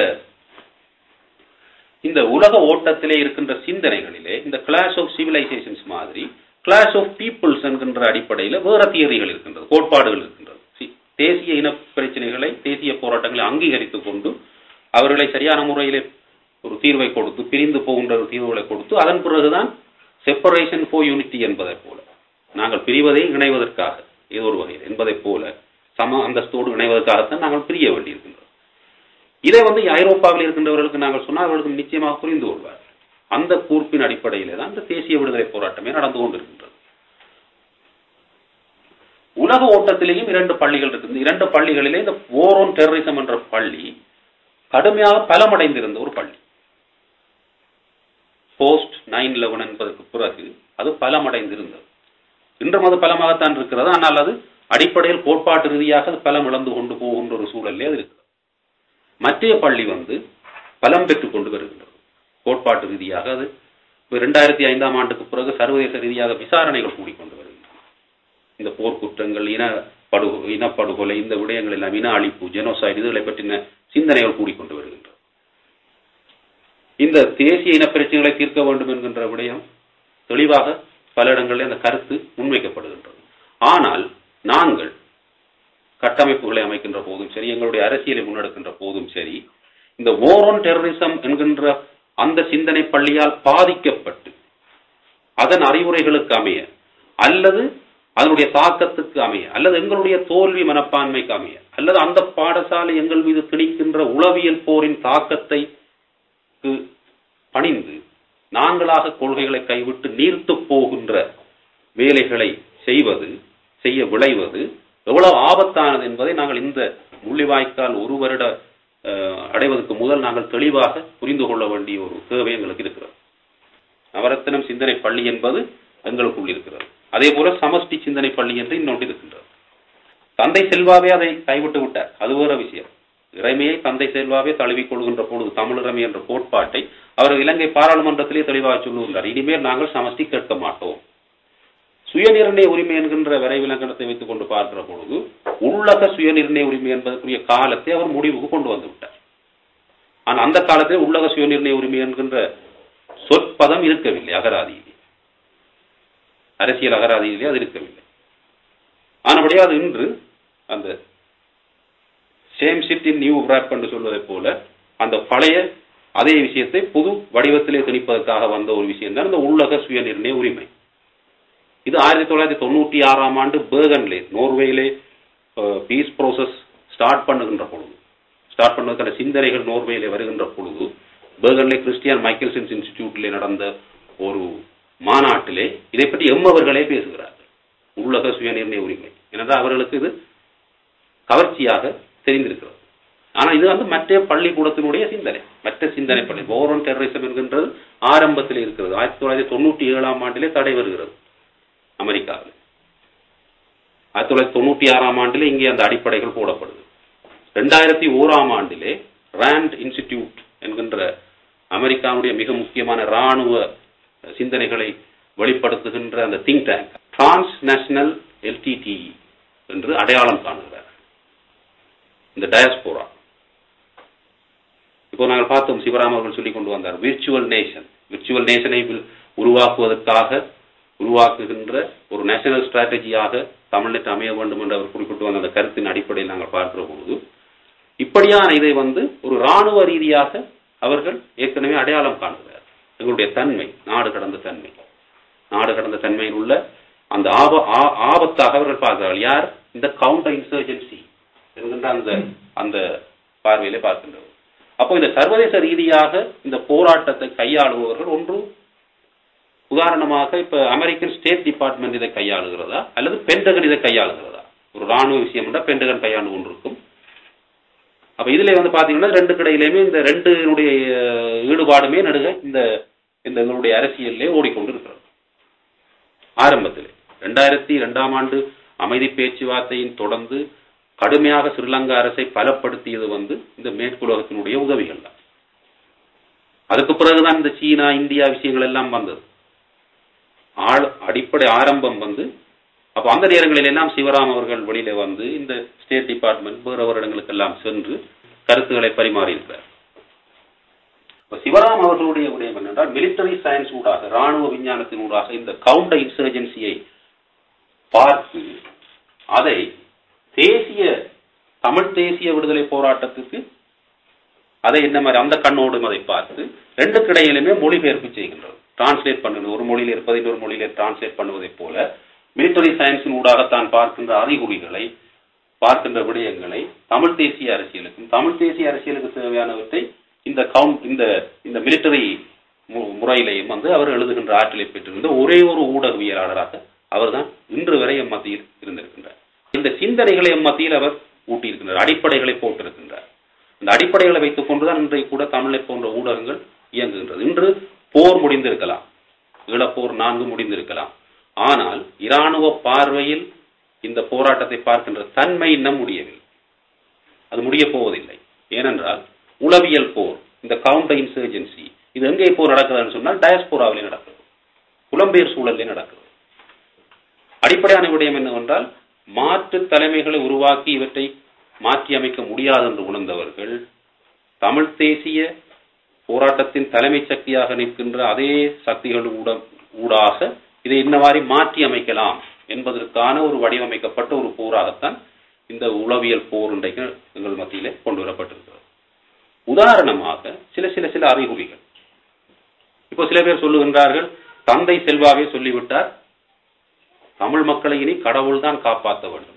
இந்த உலக ஓட்டத்திலே இருக்கின்ற சிந்தனைகளிலே இந்த கிளாஸ் ஆஃப் சிவிலைசேஷன்ஸ் மாதிரி கிளாஸ் ஆஃப் பீப்புள்ஸ் என்கின்ற அடிப்படையில் வேற தியரிகள் இருக்கின்றது கோட்பாடுகள் இருக்கின்றது தேசிய இன பிரச்சனைகளை தேசிய போராட்டங்களை அங்கீகரித்துக் கொண்டு அவர்களை சரியான முறையிலே ஒரு தீர்வை கொடுத்து பிரிந்து போகின்ற ஒரு தீர்வுகளை கொடுத்து அதன் பிறகுதான் செப்பரேஷன் ஃபோர் யூனிட்டி என்பதை போல நாங்கள் பிரிவதை இணைவதற்காக ஏதோ ஒரு வகையில் என்பதை போல சம அந்தஸ்தோடு இணைவதற்காகத்தான் நாங்கள் பிரிய வேண்டியிருக்கின்றோம் இதை வந்து ஐரோப்பாவில் இருக்கின்றவர்களுக்கு நாங்கள் சொன்னால் அவர்களுக்கு நிச்சயமாக புரிந்து கொள்வார் அந்த கூர்ப்பின் அடிப்படையிலே தான் இந்த தேசிய விடுதலை போராட்டமே நடந்து கொண்டிருக்கின்றது உலக ஓட்டத்திலேயும் இரண்டு பள்ளிகள் இருக்குது இரண்டு பள்ளிகளிலே இந்த ஓரோன் டெரரிசம் என்ற பள்ளி கடுமையாக பலமடைந்திருந்த ஒரு பள்ளி போஸ்ட் நைன் லெவன் என்பதற்கு பிறகு அது பலமடைந்திருந்தது இன்றும் அது பலமாகத்தான் இருக்கிறது ஆனால் அது அடிப்படையில் கோட்பாட்டு ரீதியாக அது பலம் இழந்து கொண்டு போகின்ற ஒரு சூழலே அது இருக்கிறது மற்றைய பள்ளி வந்து பலம் பெற்றுக் கொண்டு வருகின்றது கோட்பாட்டு ரீதியாக அது இரண்டாயிரத்தி ஐந்தாம் ஆண்டுக்கு பிறகு சர்வதேச ரீதியாக விசாரணைகள் கூடிக்கொண்டு வருகின்றன இந்த போர்க்குற்றங்கள் இன படு இனப்படுகொலை இந்த விடயங்கள் எல்லாம் இன அழிப்பு ஜெனோசைடு இதுகளை பற்றின சிந்தனைகள் கூடிக்கொண்டு வருகின்றன இந்த தேசிய இன பிரச்சனைகளை தீர்க்க வேண்டும் என்கின்ற விடயம் தெளிவாக பல இடங்களில் அந்த கருத்து முன்வைக்கப்படுகின்றது ஆனால் நாங்கள் கட்டமைப்புகளை அமைக்கின்ற போதும் சரி எங்களுடைய அரசியலை முன்னெடுக்கின்ற போதும் சரி இந்த ஓரோன் டெரரிசம் என்கின்ற அந்த சிந்தனை பள்ளியால் பாதிக்கப்பட்டு அதன் அறிவுரைகளுக்கு அமைய அல்லது அதனுடைய தாக்கத்துக்கு அமைய அல்லது எங்களுடைய தோல்வி மனப்பான்மைக்கு அமைய அல்லது அந்த பாடசாலை எங்கள் மீது திணிக்கின்ற உளவியல் போரின் தாக்கத்தை பணிந்து நாங்களாக கொள்கைகளை கைவிட்டு நீர்த்து போகின்ற வேலைகளை செய்வது செய்ய விளைவது எவ்வளவு ஆபத்தானது என்பதை நாங்கள் இந்த முள்ளிவாய்க்கால் ஒரு வருட அடைவதற்கு முதல் நாங்கள் தெளிவாக புரிந்து கொள்ள வேண்டிய ஒரு தேவை எங்களுக்கு இருக்கிறது நவரத்தினம் சிந்தனை பள்ளி என்பது எங்களுக்குள் இருக்கிறது அதே போல சமஷ்டி சிந்தனை பள்ளி என்று இன்னொன்று இருக்கின்றது தந்தை செல்வாவே அதை கைவிட்டு விட்டார் அது வேற விஷயம் இறைமையை தந்தை செல்வாவே தழுவிக் கொள்கின்ற பொழுது தமிழிறமை என்ற கோட்பாட்டை அவர் இலங்கை பாராளுமன்றத்திலே தெளிவாக சொல்லுகின்றார் இனிமேல் நாங்கள் சமஷ்டி கேட்க மாட்டோம் சுயநிர்ணய உரிமை என்கின்ற விரைவிலக்கணத்தை வைத்துக் கொண்டு பார்க்கிற பொழுது உள்ளக சுயநிர்ணய உரிமை என்பதற்குரிய காலத்தை அவர் முடிவுக்கு கொண்டு வந்து விட்டார் ஆனால் அந்த காலத்தில் உள்ளக சுயநிர்ணய உரிமை என்கின்ற சொற்பதம் இருக்கவில்லை அகராதியிலே அரசியல் அகராதியிலே அது இருக்கவில்லை ஆனபடியாக அது இன்று அந்த same shit in new wrap என்று சொல்வதைப் போல அந்த பழைய அதே விஷயத்தை புது வடிவத்திலே திணிப்பதற்காக வந்த ஒரு விஷயம் தான் இந்த உள்ளக சுயநிர்ணய உரிமை இது ஆயிரத்தி தொள்ளாயிரத்தி தொண்ணூற்றி ஆறாம் ஆண்டு பேர்கன்லே நோர்வேயிலே பீஸ் ப்ரோசஸ் ஸ்டார்ட் பண்ணுகின்ற பொழுது ஸ்டார்ட் பண்ணுவதற்கான சிந்தனைகள் நோர்வேயிலே வருகின்ற பொழுது பேர்கன்லே கிறிஸ்டியன் மைக்கேல்சன்ஸ் இன்ஸ்டிடியூட்டிலே நடந்த ஒரு மாநாட்டிலே இதை பற்றி எம்மவர்களே பேசுகிறார்கள் உள்ளக சுயநிர்ணய உரிமை ஏனென்றால் அவர்களுக்கு இது கவர்ச்சியாக தெரிந்திருக்கிறது ஆனால் இது வந்து மற்ற பள்ளிக்கூடத்தினுடைய சிந்தனை மற்ற சிந்தனை பள்ளி ஓரோன் டெரரிசம் என்கின்றது ஆரம்பத்தில் இருக்கிறது ஆயிரத்தி தொள்ளாயிரத்தி தொண்ணூற்றி ஏழாம் ஆண்டிலே தடை வருகிறது அமெரிக்காவில் ஆயிரத்தி தொள்ளாயிரத்தி தொண்ணூற்றி ஆறாம் ஆண்டிலே இங்கே அந்த அடிப்படைகள் போடப்படுது ரெண்டாயிரத்தி ஓராம் ஆண்டிலே ராண்ட் இன்ஸ்டிடியூட் என்கின்ற அமெரிக்காவுடைய மிக முக்கியமான இராணுவ சிந்தனைகளை வெளிப்படுத்துகின்ற அந்த think tank trans national LTTE என்று அடையாளம் காணுகிறார் இந்த டயஸ்போரா இப்போ நாங்கள் பார்த்தோம் சிவராம் அவர்கள் சொல்லிக் கொண்டு வந்தார் விர்ச்சுவல் நேஷன் விர்ச்சுவல் நேஷனை உருவாக்குவதற்காக உருவாக்குகின்ற ஒரு நேஷனல் ஸ்ட்ராட்டஜியாக தமிழ்நெட் அமைய வேண்டும் என்று அவர் குறிப்பிட்டு வந்த அந்த கருத்தின் அடிப்படையில் நாங்கள் பார்க்கிற பொழுது இப்படியான இதை வந்து ஒரு இராணுவ ரீதியாக அவர்கள் ஏற்கனவே அடையாளம் காணுகிறார் எங்களுடைய தன்மை நாடு கடந்த தன்மை நாடு கடந்த தன்மையில் உள்ள அந்த ஆப ஆ- ஆபத்தாக அவர்கள் பார்க்கிறார்கள் யார் இந்த கவுண்டர் இன்சர்ஜென்சி என்கின்ற அந்த அந்த பார்வையிலே பார்க்கின்றவர் அப்போ இந்த சர்வதேச ரீதியாக இந்த போராட்டத்தை கையாளுபவர்கள் ஒன்று உதாரணமாக இப்ப அமெரிக்கன் ஸ்டேட் டிபார்ட்மெண்ட் இதை கையாளுகிறதா அல்லது பென்டகன் இதை கையாளுகிறதா ஒரு ராணுவ விஷயம் என்றால் பென்டகன் கையாண்டு கொண்டிருக்கும் அப்ப இதுல வந்து பாத்தீங்கன்னா ரெண்டு கடையிலுமே இந்த ரெண்டுனுடைய ஈடுபாடுமே நடுக இந்த இந்த எங்களுடைய அரசியலிலே ஓடிக்கொண்டு இருக்கிறது ஆரம்பத்தில் ரெண்டாயிரத்தி ரெண்டாம் ஆண்டு அமைதி பேச்சுவார்த்தையின் தொடர்ந்து கடுமையாக ஸ்ரீலங்கா அரசை பலப்படுத்தியது வந்து இந்த மேற்குலகத்தினுடைய உதவிகள் தான் அதுக்கு பிறகுதான் இந்த சீனா இந்தியா விஷயங்கள் எல்லாம் வந்தது ஆள் அடிப்படை ஆரம்பம் வந்து அப்ப அந்த நேரங்களில் எல்லாம் சிவராம் அவர்கள் வெளியில வந்து இந்த ஸ்டேட் டிபார்ட்மெண்ட் வேறு வருடங்களுக்கு எல்லாம் சென்று கருத்துக்களை பரிமாறி இருக்கிறார் இப்ப சிவராம் அவர்களுடைய விடயம் என்னென்றால் மிலிட்டரி சயின்ஸ் ஊடாக ராணுவ விஞ்ஞானத்தின் ஊடாக இந்த கவுண்டர் இன்சர்ஜென்சியை பார்த்து அதை தேசிய தமிழ் தேசிய விடுதலை போராட்டத்துக்கு அதை என்ன மாதிரி அந்த கண்ணோடும் அதை பார்த்து ரெண்டு கிடையிலுமே மொழிபெயர்ப்பு செய்கின்றது டிரான்ஸ்லேட் பண்ணுவது ஒரு மொழியில் இருப்பதை இன்னொரு மொழியில டிரான்ஸ்லேட் பண்ணுவதைப் போல மிலிட்டரி சயின்ஸின் ஊடாக தான் பார்க்கின்ற அறிகுறிகளை பார்க்கின்ற விடயங்களை தமிழ் தேசிய அரசியலுக்கும் தமிழ் தேசிய அரசியலுக்கு தேவையானவற்றை இந்த கவுண்ட் இந்த இந்த மிலிட்டரி முறையிலையும் வந்து அவர் எழுதுகின்ற ஆற்றலை பெற்றிருந்த ஒரே ஒரு ஊடகவியலாளராக அவர்தான் இன்று வரை எம் மத்தியில் இருந்திருக்கின்றார் இந்த சிந்தனைகளை எம் மத்தியில் அவர் ஊட்டியிருக்கின்றார் அடிப்படைகளை போட்டிருக்கின்றார் இந்த அடிப்படைகளை வைத்துக் கொண்டுதான் இன்றைக்கு கூட தமிழை போன்ற ஊடகங்கள் இயங்குகின்றது இன்று போர் முடிந்திருக்கலாம் ஈழப்போர் நான்கு முடிந்திருக்கலாம் ஆனால் இராணுவ பார்வையில் இந்த போராட்டத்தை பார்க்கின்ற தன்மை இன்னும் முடியவில்லை அது முடிய போவதில்லை ஏனென்றால் உளவியல் போர் இந்த கவுண்டர் இன்சர்ஜென்சி இது எங்கே போர் நடக்குதுன்னு சொன்னால் டயஸ்போராவிலே நடக்குது புலம்பெயர் சூழலிலே நடக்குது அடிப்படையான விடயம் என்னவென்றால் மாற்று தலைமைகளை உருவாக்கி இவற்றை மாற்றி அமைக்க முடியாது என்று உணர்ந்தவர்கள் தமிழ் தேசிய போராட்டத்தின் தலைமை சக்தியாக நிற்கின்ற அதே சக்திகள் ஊடாக இதை இன்னவாறு மாற்றி அமைக்கலாம் என்பதற்கான ஒரு வடிவமைக்கப்பட்ட ஒரு போராகத்தான் இந்த உளவியல் போர் இன்றைக்கு எங்கள் மத்தியிலே கொண்டு வரப்பட்டிருக்கிறது உதாரணமாக சில சில சில அறிகுறிகள் இப்போ சில பேர் சொல்லுகின்றார்கள் தந்தை செல்வாவே சொல்லிவிட்டார் தமிழ் மக்களை இனி கடவுள் தான் காப்பாற்ற வேண்டும்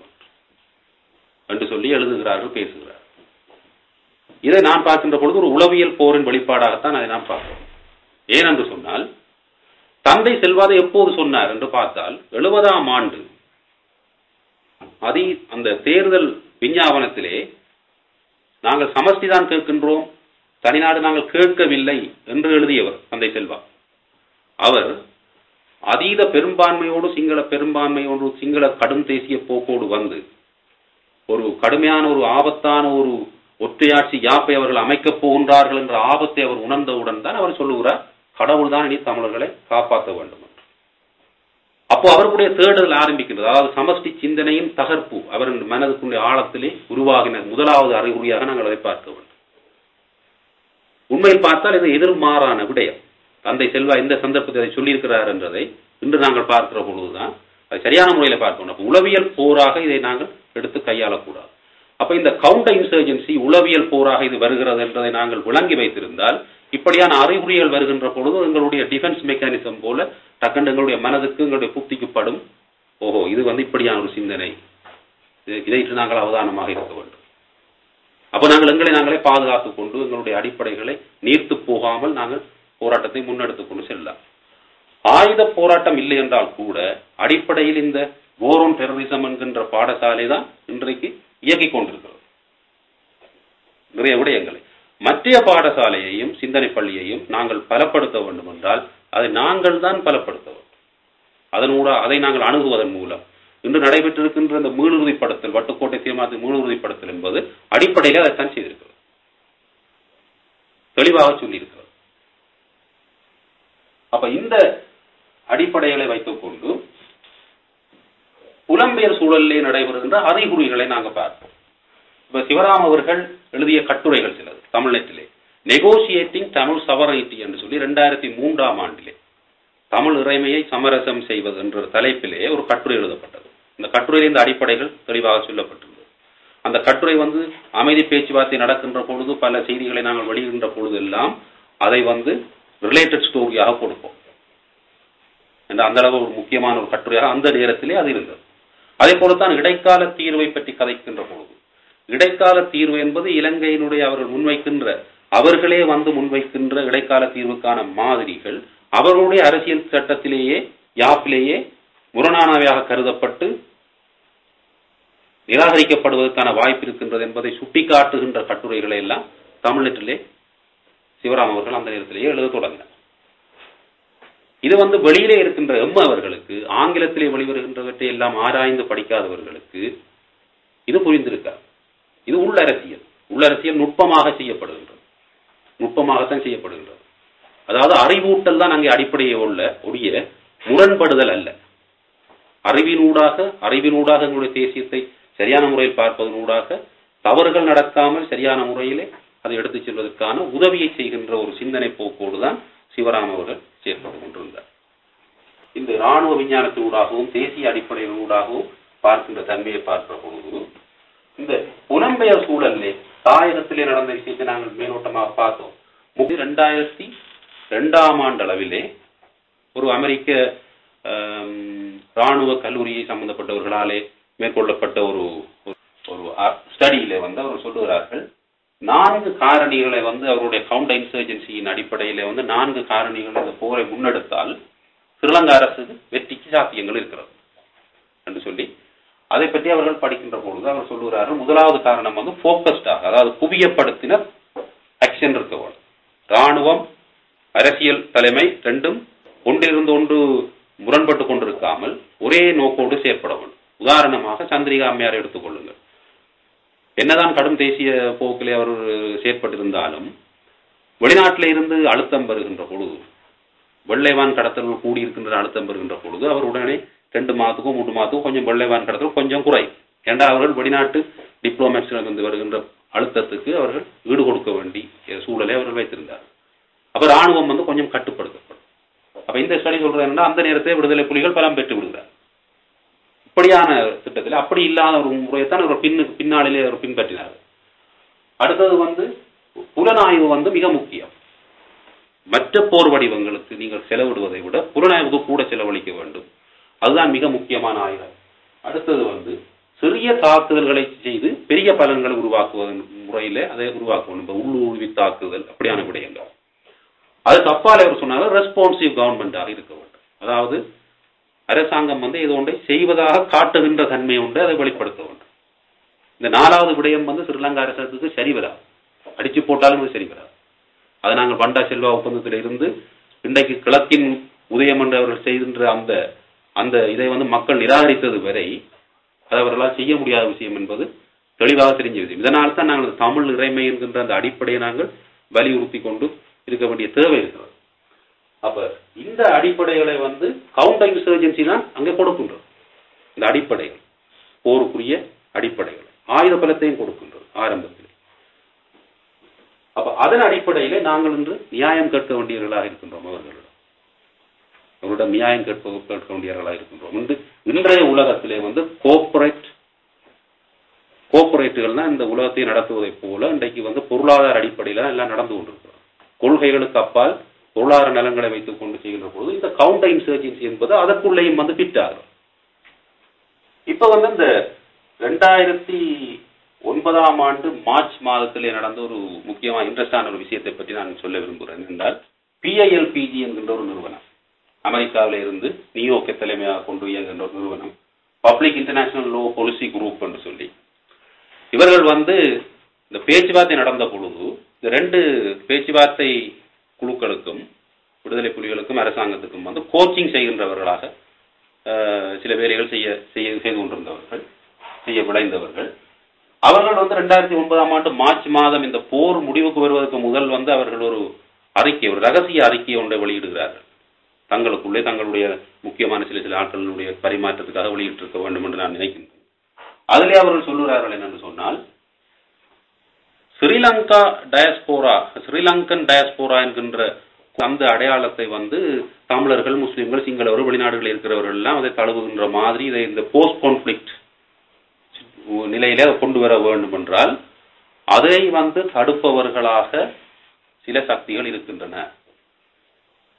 என்று சொல்லி எழுதுகிறார்கள் பேசுகிறார் இதை நான் பார்க்கின்ற பொழுது ஒரு உளவியல் போரின் வெளிப்பாடாகத்தான் அதை நாம் பார்க்கிறோம் ஏனென்று சொன்னால் தந்தை செல்வாதை எப்போது சொன்னார் என்று பார்த்தால் எழுபதாம் ஆண்டு அதி அந்த தேர்தல் விஞ்ஞாபனத்திலே நாங்கள் சமஷ்டி தான் கேட்கின்றோம் தனிநாடு நாங்கள் கேட்கவில்லை என்று எழுதியவர் தந்தை செல்வா அவர் அதீத பெரும்பான்மையோடு சிங்கள பெரும்பான்மையோடு சிங்கள கடும் தேசிய போக்கோடு வந்து ஒரு கடுமையான ஒரு ஆபத்தான ஒரு ஒற்றையாட்சி யாப்பை அவர்கள் அமைக்கப் போகின்றார்கள் என்ற ஆபத்தை அவர் உணர்ந்தவுடன் தான் அவர் சொல்லுகிறார் கடவுள் தான் இனி தமிழர்களை காப்பாற்ற வேண்டும் என்று அப்போ அவர்களுடைய தேடுதல் ஆரம்பிக்கின்றது அதாவது சமஷ்டி சிந்தனையின் தகர்ப்பு அவரின் மனதுக்குடைய ஆழத்திலே உருவாகின முதலாவது அறிகுறியாக நாங்கள் அதை பார்க்க வேண்டும் உண்மையில் பார்த்தால் இது எதிர்மாறான விடயம் தந்தை செல்வா இந்த சந்தர்ப்பத்தை அதை சொல்லியிருக்கிறார் என்றதை இன்று நாங்கள் பார்க்கிற பொழுதுதான் அது சரியான முறையில் பார்க்கணும் அப்போ உளவியல் போராக இதை நாங்கள் எடுத்து கையாளக்கூடாது அப்ப இந்த கவுண்டர் இன்சர்ஜென்சி உளவியல் போராக இது வருகிறது என்பதை நாங்கள் விளங்கி வைத்திருந்தால் இப்படியான அறிகுறிகள் வருகின்ற பொழுது எங்களுடைய டிஃபென்ஸ் மெக்கானிசம் போல டக்குன்னு எங்களுடைய மனதுக்கு எங்களுடைய புத்திக்கு படும் ஓஹோ இது வந்து இப்படியான ஒரு சிந்தனை இதைட்டு நாங்கள் அவதானமாக இருக்க வேண்டும் அப்ப நாங்கள் எங்களை நாங்களே பாதுகாத்துக் கொண்டு எங்களுடைய அடிப்படைகளை நீர்த்து போகாமல் நாங்கள் போராட்டத்தை முன்னெடுத்துக் கொண்டு செல்லலாம் ஆயுத போராட்டம் இல்லை என்றால் கூட அடிப்படையில் இந்த கோரோன் டெரரிசம் என்கின்ற பாடசாலை தான் இன்றைக்கு இயக்கிக் கொண்டிருக்கிறது நிறைய விடயங்களை மற்ற பாடசாலையையும் சிந்தனை பள்ளியையும் நாங்கள் பலப்படுத்த வேண்டும் என்றால் அதை நாங்கள் தான் பலப்படுத்த வேண்டும் அதனூட அதை நாங்கள் அணுகுவதன் மூலம் இன்று நடைபெற்றிருக்கின்ற இந்த மீளுறுதிப்படுத்தல் வட்டுக்கோட்டை தீர்மானத்தின் மீளுறுதிப்படுத்தல் என்பது அடிப்படையில் அதைத்தான் செய்திருக்கிறது தெளிவாக சொல்லியிருக்கிறது அப்ப இந்த அடிப்படைகளை வைத்துக் கொண்டு புலம்பெயர் சூழலிலே நடைபெறுகின்ற அறிகுறிகளை நாங்கள் பார்ப்போம் இப்ப சிவராம் அவர்கள் எழுதிய கட்டுரைகள் சிலது தமிழ்நெட்டிலே நெகோசியேட்டிங் தமிழ் சவரைட்டி என்று சொல்லி ரெண்டாயிரத்தி மூன்றாம் ஆண்டிலே தமிழ் இறைமையை சமரசம் செய்வது என்ற தலைப்பிலே ஒரு கட்டுரை எழுதப்பட்டது இந்த கட்டுரையில் இந்த அடிப்படைகள் தெளிவாக சொல்லப்பட்டிருந்தது அந்த கட்டுரை வந்து அமைதி பேச்சுவார்த்தை நடக்கின்ற பொழுது பல செய்திகளை நாங்கள் வெளியிடுகின்ற பொழுது எல்லாம் அதை வந்து ரிலேட்டட் ஸ்டோரியாக கொடுப்போம் என்ற அந்த அளவு ஒரு முக்கியமான ஒரு கட்டுரையாக அந்த நேரத்திலே அது இருந்தது அதே போலத்தான் இடைக்கால தீர்வை பற்றி கதைக்கின்ற பொழுது இடைக்கால தீர்வு என்பது இலங்கையினுடைய அவர்கள் முன்வைக்கின்ற அவர்களே வந்து முன்வைக்கின்ற இடைக்கால தீர்வுக்கான மாதிரிகள் அவர்களுடைய அரசியல் சட்டத்திலேயே யாப்பிலேயே முரணானவையாக கருதப்பட்டு நிராகரிக்கப்படுவதற்கான வாய்ப்பு இருக்கின்றது என்பதை சுட்டிக்காட்டுகின்ற கட்டுரைகளை எல்லாம் தமிழ்நாட்டிலே சிவராம் அவர்கள் அந்த நேரத்திலேயே எழுத தொடங்கினார் இது வந்து வெளியிலே இருக்கின்ற எம் அவர்களுக்கு ஆங்கிலத்திலே வெளிவருகின்றவற்றை எல்லாம் ஆராய்ந்து படிக்காதவர்களுக்கு இது புரிந்திருக்காது இது உள்ளரசியல் உள்ளரசியல் நுட்பமாக செய்யப்படுகின்றது நுட்பமாகத்தான் செய்யப்படுகின்றது அதாவது அறிவூட்டல் தான் அங்கே அடிப்படையே உள்ள ஒழிய முரண்படுதல் அல்ல அறிவினூடாக அறிவினூடாக எங்களுடைய தேசியத்தை சரியான முறையில் பார்ப்பதனூடாக தவறுகள் நடக்காமல் சரியான முறையிலே அதை எடுத்துச் செல்வதற்கான உதவியை செய்கின்ற ஒரு சிந்தனை போக்கோடு தான் சிவராம் அவர்கள் செயற்பட்டு கொண்டிருந்தார் இந்த இராணுவ விஞ்ஞானத்தினூடாகவும் தேசிய அடிப்படையினூடாகவும் பார்க்கின்ற தன்மையை பார்க்கிற பொழுது இந்த புலம்பெயர் சூழலிலே தாயகத்திலே நடந்த விஷயத்தை நாங்கள் மேலோட்டமாக பார்த்தோம் இரண்டாயிரத்தி ரெண்டாம் ஆண்டு அளவிலே ஒரு அமெரிக்க இராணுவ கல்லூரியை சம்பந்தப்பட்டவர்களாலே மேற்கொள்ளப்பட்ட ஒரு ஒரு ஸ்டடியில வந்து அவர் சொல்லுகிறார்கள் நான்கு காரணிகளை வந்து அவருடைய கவுண்டர் இன்சர்ஜென்சியின் அடிப்படையில வந்து நான்கு காரணிகள் இந்த போரை முன்னெடுத்தால் ஸ்ரீலங்கா அரசுக்கு வெற்றிக்கு சாத்தியங்கள் இருக்கிறது என்று சொல்லி அதை பற்றி அவர்கள் படிக்கின்ற பொழுது அவர் சொல்லுகிறார்கள் முதலாவது காரணம் வந்து போக்கஸ்டாக அதாவது குவியப்படுத்தின ஆக்ஷன் இருக்க வேண்டும் ராணுவம் அரசியல் தலைமை ரெண்டும் ஒன்றிலிருந்து ஒன்று முரண்பட்டு கொண்டிருக்காமல் ஒரே நோக்கோடு செயற்பட வேண்டும் உதாரணமாக சந்திரிகா அம்மையார் எடுத்துக்கொள்ளுங்கள் என்னதான் கடும் தேசிய போக்கிலே அவர் செயற்பட்டிருந்தாலும் வெளிநாட்டில இருந்து அழுத்தம் பெறுகின்ற பொழுது வெள்ளைவான் கடத்தல்கள் கூடியிருக்கின்ற அழுத்தம் பெறுகின்ற பொழுது அவர் உடனே ரெண்டு மாதத்துக்கும் மூன்று மாதத்துக்கும் கொஞ்சம் வெள்ளைவான் கடத்தல் கொஞ்சம் குறை ஏண்டா அவர்கள் வெளிநாட்டு டிப்ளோமேட்ஸிலிருந்து வருகின்ற அழுத்தத்துக்கு அவர்கள் ஈடு கொடுக்க வேண்டிய சூழலை அவர்கள் வைத்திருந்தார் அப்ப ராணுவம் வந்து கொஞ்சம் கட்டுப்படுத்தப்படும் அப்ப இந்த ஸ்டடி சொல்றதுன்னா அந்த நேரத்தில் விடுதலை புலிகள் பலம் பெற்று விடுகிறார் இப்படியான திட்டத்தில் அப்படி இல்லாத ஒரு முறையைத்தான் அவர் பின்னுக்கு பின்னாளிலே அவர் பின்பற்றினார் அடுத்தது வந்து புலனாய்வு வந்து மிக முக்கியம் மற்ற போர் வடிவங்களுக்கு நீங்கள் செலவிடுவதை விட புலனாய்வுக்கு கூட செலவழிக்க வேண்டும் அதுதான் மிக முக்கியமான ஆயுதம் அடுத்தது வந்து சிறிய தாக்குதல்களை செய்து பெரிய பலன்களை உருவாக்குவதன் முறையில அதை உருவாக்கணும் இந்த உள்ளூர்வி தாக்குதல் அப்படியான விடயங்கள் அதுக்கு அப்பால் அவர் சொன்னாலும் ரெஸ்பான்சிவ் கவர்மெண்டாக இருக்க வேண்டும் அதாவது அரசாங்கம் வந்து இது ஒன்றை செய்வதாக காட்டுகின்ற தன்மை உண்டு அதை வெளிப்படுத்த வேண்டும் இந்த நாலாவது விடயம் வந்து ஸ்ரீலங்கா அரசுக்கு சரி வராது அடிச்சு போட்டாலும் அது சரி வராது அதை நாங்கள் பண்டா செல்வா ஒப்பந்தத்தில் இருந்து இன்றைக்கு கிழக்கின் உதயம் என்று அவர்கள் செய்கின்ற அந்த அந்த இதை வந்து மக்கள் நிராகரித்தது வரை அது அவர்களால் செய்ய முடியாத விஷயம் என்பது தெளிவாக தெரிஞ்ச விஷயம் இதனால் தான் நாங்கள் தமிழ் இறைமை என்கின்ற அந்த அடிப்படையை நாங்கள் வலியுறுத்தி கொண்டு இருக்க வேண்டிய தேவை இருக்கிறது அப்ப இந்த அடிப்படைகளை வந்து கவுண்டர் இன்சர்ஜென்சி தான் அங்கே கொடுக்கின்றது இந்த அடிப்படைகள் போருக்குரிய அடிப்படைகள் ஆயுத பலத்தையும் கொடுக்கின்றது ஆரம்பத்தில் அப்ப அதன் அடிப்படையிலே நாங்கள் இன்று நியாயம் கேட்க வேண்டியவர்களாக இருக்கின்றோம் அவர்களிடம் அவரிடம் நியாயம் கேட்ப கேட்க வேண்டியவர்களாக இருக்கின்றோம் இன்று இன்றைய உலகத்திலே வந்து கோஆபரேட் கோஆபரேட்டுகள் தான் இந்த உலகத்தை நடத்துவதை போல இன்றைக்கு வந்து பொருளாதார அடிப்படையில எல்லாம் நடந்து கொண்டிருக்கிறோம் கொள்கைகளுக்கு அப்பால் பொருளாதார நலன்களை வைத்துக் கொண்டு செய்கின்ற பொழுது இந்த கவுண்டர் இன்சர்ஜென்சி என்பது அதற்குள்ளேயும் வந்து ஃபிட் ஆகும் இப்ப வந்து இந்த ரெண்டாயிரத்தி ஒன்பதாம் ஆண்டு மார்ச் மாதத்திலே நடந்த ஒரு முக்கியமா இன்ட்ரெஸ்டான ஒரு விஷயத்தை பற்றி நான் சொல்ல விரும்புகிறேன் என்றால் பிஐஎல்பிஜி என்கின்ற ஒரு நிறுவனம் அமெரிக்காவில இருந்து நியூயோர்க்கை தலைமையாக கொண்டு இயங்குகின்ற ஒரு நிறுவனம் public international law policy group என்று சொல்லி இவர்கள் வந்து இந்த பேச்சுவார்த்தை நடந்த பொழுது இந்த ரெண்டு பேச்சுவார்த்தை குழுக்களுக்கும் விடுதலை புலிகளுக்கும் அரசாங்கத்துக்கும் வந்து கோச்சிங் செய்கின்றவர்களாக சில வேலைகள் செய்ய செய்ய செய்து கொண்டிருந்தவர்கள் செய்ய விளைந்தவர்கள் அவர்கள் வந்து ரெண்டாயிரத்தி ஒன்பதாம் ஆண்டு மார்ச் மாதம் இந்த போர் முடிவுக்கு வருவதற்கு முதல் வந்து அவர்கள் ஒரு அறிக்கை ஒரு ரகசிய அறிக்கையை ஒன்றை வெளியிடுகிறார்கள் தங்களுக்குள்ளே தங்களுடைய முக்கியமான சில சில ஆட்களுடைய பரிமாற்றத்துக்காக வெளியிட்டிருக்க வேண்டும் என்று நான் நினைக்கின்றேன் அதிலே அவர்கள் சொல்லுகிறார்கள் என்னென்று சொன்னால் ஸ்ரீலங்கா டயஸ்போரா ஸ்ரீலங்கன் டயஸ்போரா என்கின்ற அந்த அடையாளத்தை வந்து தமிழர்கள் முஸ்லிம்கள் சிங்களவர் வெளிநாடுகளில் இருக்கிறவர்கள் எல்லாம் அதை தழுவுகின்ற மாதிரி இதை இந்த போஸ்ட் கான்ஃபிளிக்ட் நிலையிலே கொண்டு வர வேண்டும் என்றால் அதை வந்து தடுப்பவர்களாக சில சக்திகள் இருக்கின்றன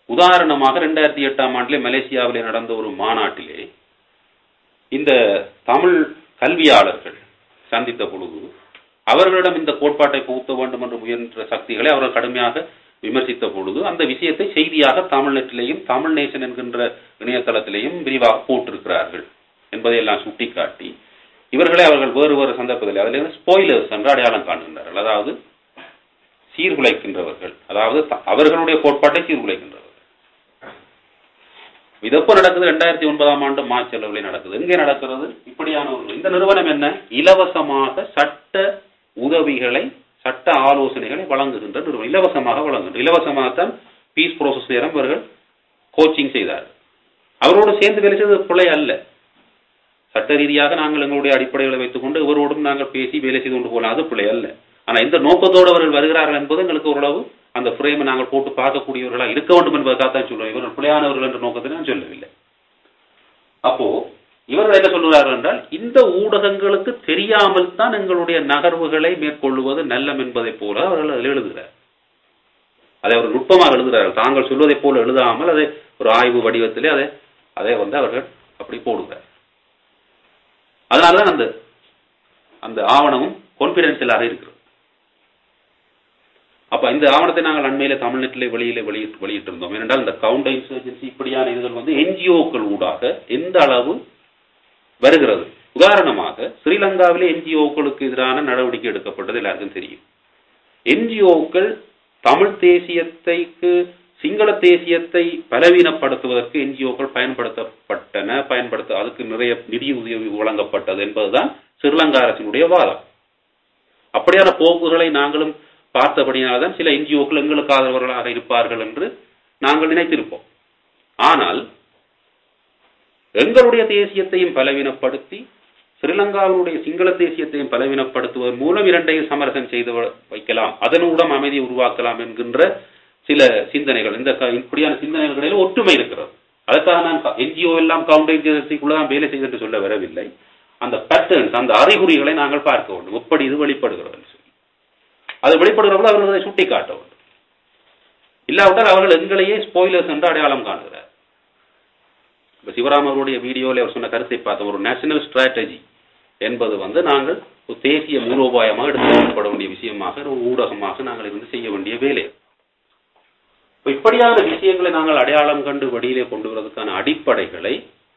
உதாரணமாக ரெண்டாயிரத்தி எட்டாம் ஆண்டிலே மலேசியாவிலே நடந்த ஒரு மாநாட்டிலே இந்த தமிழ் கல்வியாளர்கள் சந்தித்த பொழுது அவர்களிடம் இந்த கோட்பாட்டை புகுத்த வேண்டும் என்று முயன்ற சக்திகளை அவர்கள் கடுமையாக விமர்சித்த பொழுது அந்த விஷயத்தை செய்தியாக தமிழ்நெட்டிலேயும் தமிழ் நேசன் என்கின்ற இணையதளத்திலேயும் விரிவாக போட்டிருக்கிறார்கள் என்பதை எல்லாம் சுட்டிக்காட்டி இவர்களை அவர்கள் வேறு வேறு சந்தர்ப்பத்தில் அதில் ஸ்பாயிலர்ஸ் என்று அடையாளம் காண்கின்றார்கள் அதாவது சீர்குலைக்கின்றவர்கள் அதாவது த- அவர்களுடைய கோட்பாட்டை சீர்குலைக்கின்றவர்கள் இது எப்போ நடக்குது ரெண்டாயிரத்தி ஒன்பதாம் ஆண்டு மார்ச் அளவில் நடக்குது எங்கே நடக்கிறது இப்படியான ஒரு இந்த நிறுவனம் என்ன இலவசமாக சட்ட உதவிகளை சட்ட ஆலோசனைகளை வழங்குகின்ற நிறுவனம் இலவசமாக வழங்குகின்ற இலவசமாகத்தான் பீஸ் ப்ரோசஸ் நேரம் இவர்கள் கோச்சிங் செய்தார்கள் அவரோடு சேர்ந்து வேலை செய்தது பிழை அல்ல சட்ட ரீதியாக நாங்கள் எங்களுடைய அடிப்படைகளை வைத்துக்கொண்டு இவரோடும் நாங்கள் பேசி வேலை செய்து கொண்டு போகலாம் அது பிழை அல்ல ஆனா எந்த நோக்கத்தோடு அவர்கள் வருகிறார்கள் என்பது எங்களுக்கு ஓரளவு அந்த ஃப்ரேமை நாங்கள் போட்டு பார்க்கக்கூடியவர்களாக இருக்க வேண்டும் என்பதற்காக தான் சொல்றோம் இவர்கள் பிழையானவர்கள் என்ற நோக்கத்தை நான் சொல்லவில்லை அப்போ இவர்கள் என்ன சொல்கிறார்கள் என்றால் இந்த ஊடகங்களுக்கு தெரியாமல் தான் எங்களுடைய நகர்வுகளை மேற்கொள்வது நல்லம் என்பதைப் போல அவர்கள் அதில் எழுதுகிறார் அதை அவர் நுட்பமாக எழுதுகிறார்கள் தாங்கள் சொல்வதைப் போல எழுதாமல் அதை ஒரு ஆய்வு வடிவத்திலே அதை அதை வந்து அவர்கள் அப்படி போடுகிறார் அதனாலதான் அந்த அந்த ஆவணமும் கான்பிடென்சியலாக இருக்கிறது அப்ப இந்த ஆவணத்தை நாங்கள் அண்மையில தமிழ்நெட்டிலே வெளியில வெளியிட்டு வெளியிட்டிருந்தோம் ஏனென்றால் இந்த கவுண்டர் இன்சர்ஜென்சி இப்படியான இதுகள் வந்து என்ஜிஓக்கள் ஊடாக எந்த அளவு வருகிறது உதாரணமாக ஸ்ரீலங்காவிலே என்ஜிஓக்களுக்கு எதிரான நடவடிக்கை எடுக்கப்பட்டது எல்லாருக்கும் தெரியும் என்ஜிஓக்கள் தமிழ் தேசியத்தைக்கு சிங்கள தேசியத்தை பலவீனப்படுத்துவதற்கு என்ஜிஓக்கள் பயன்படுத்தப்பட்டன பயன்படுத்த அதுக்கு நிறைய நிதி உதவி வழங்கப்பட்டது என்பதுதான் ஸ்ரீலங்கா அரசினுடைய வாதம் அப்படியான போக்குகளை நாங்களும் பார்த்தபடியால்தான் சில என்ஜிஓக்கள் எங்களுக்கு ஆதரவர்களாக இருப்பார்கள் என்று நாங்கள் நினைத்திருப்போம் ஆனால் எங்களுடைய தேசியத்தையும் பலவீனப்படுத்தி ஸ்ரீலங்காவினுடைய சிங்கள தேசியத்தையும் பலவீனப்படுத்துவதன் மூலம் இரண்டையும் சமரசம் செய்து வ- வைக்கலாம் அதனூடம் அமைதியை உருவாக்கலாம் என்கின்ற சில சிந்தனைகள் இந்த க- இப்படியான சிந்தனைகளில் ஒற்றுமை இருக்கிறது அதற்காக நான் என்ஜிஓ எல்லாம் கவுண்டர் ஏஜென்சிக்குள்ள தான் வேலை செய்து என்று சொல்ல வரவில்லை அந்த பேட்டர்ன்ஸ் அந்த அறிகுறிகளை நாங்கள் பார்க்க வேண்டும் எப்படி இது வெளிப்படுகிறது என்று சொல்லி அது வெளிப்படுகிறவர்கள் அவர்கள் அதை சுட்டி காட்ட வேண்டும் இல்லாவிட்டால் அவர்கள் எங்களையே ஸ்பாயிலர்ஸ் என்று அடையாளம் காணுகிறார் இப்ப சிவராம் அவருடைய வீடியோவில் அவர் சொன்ன கருத்தை பார்த்த ஒரு நேஷனல் ஸ்ட்ராட்டஜி என்பது வந்து நாங்கள் ஒரு தேசிய மூலோபாயமாக எடுத்துக்கொள்ளப்பட வேண்டிய விஷயமாக ஒரு ஊடகமாக நாங்கள் இருந்து செய்ய வேண்டிய வேலை இப்ப இப்படியான விஷயங்களை நாங்கள் அடையாளம் கண்டு வெளியிலே கொண்டு வருவதற்கான அடிப்படைகளை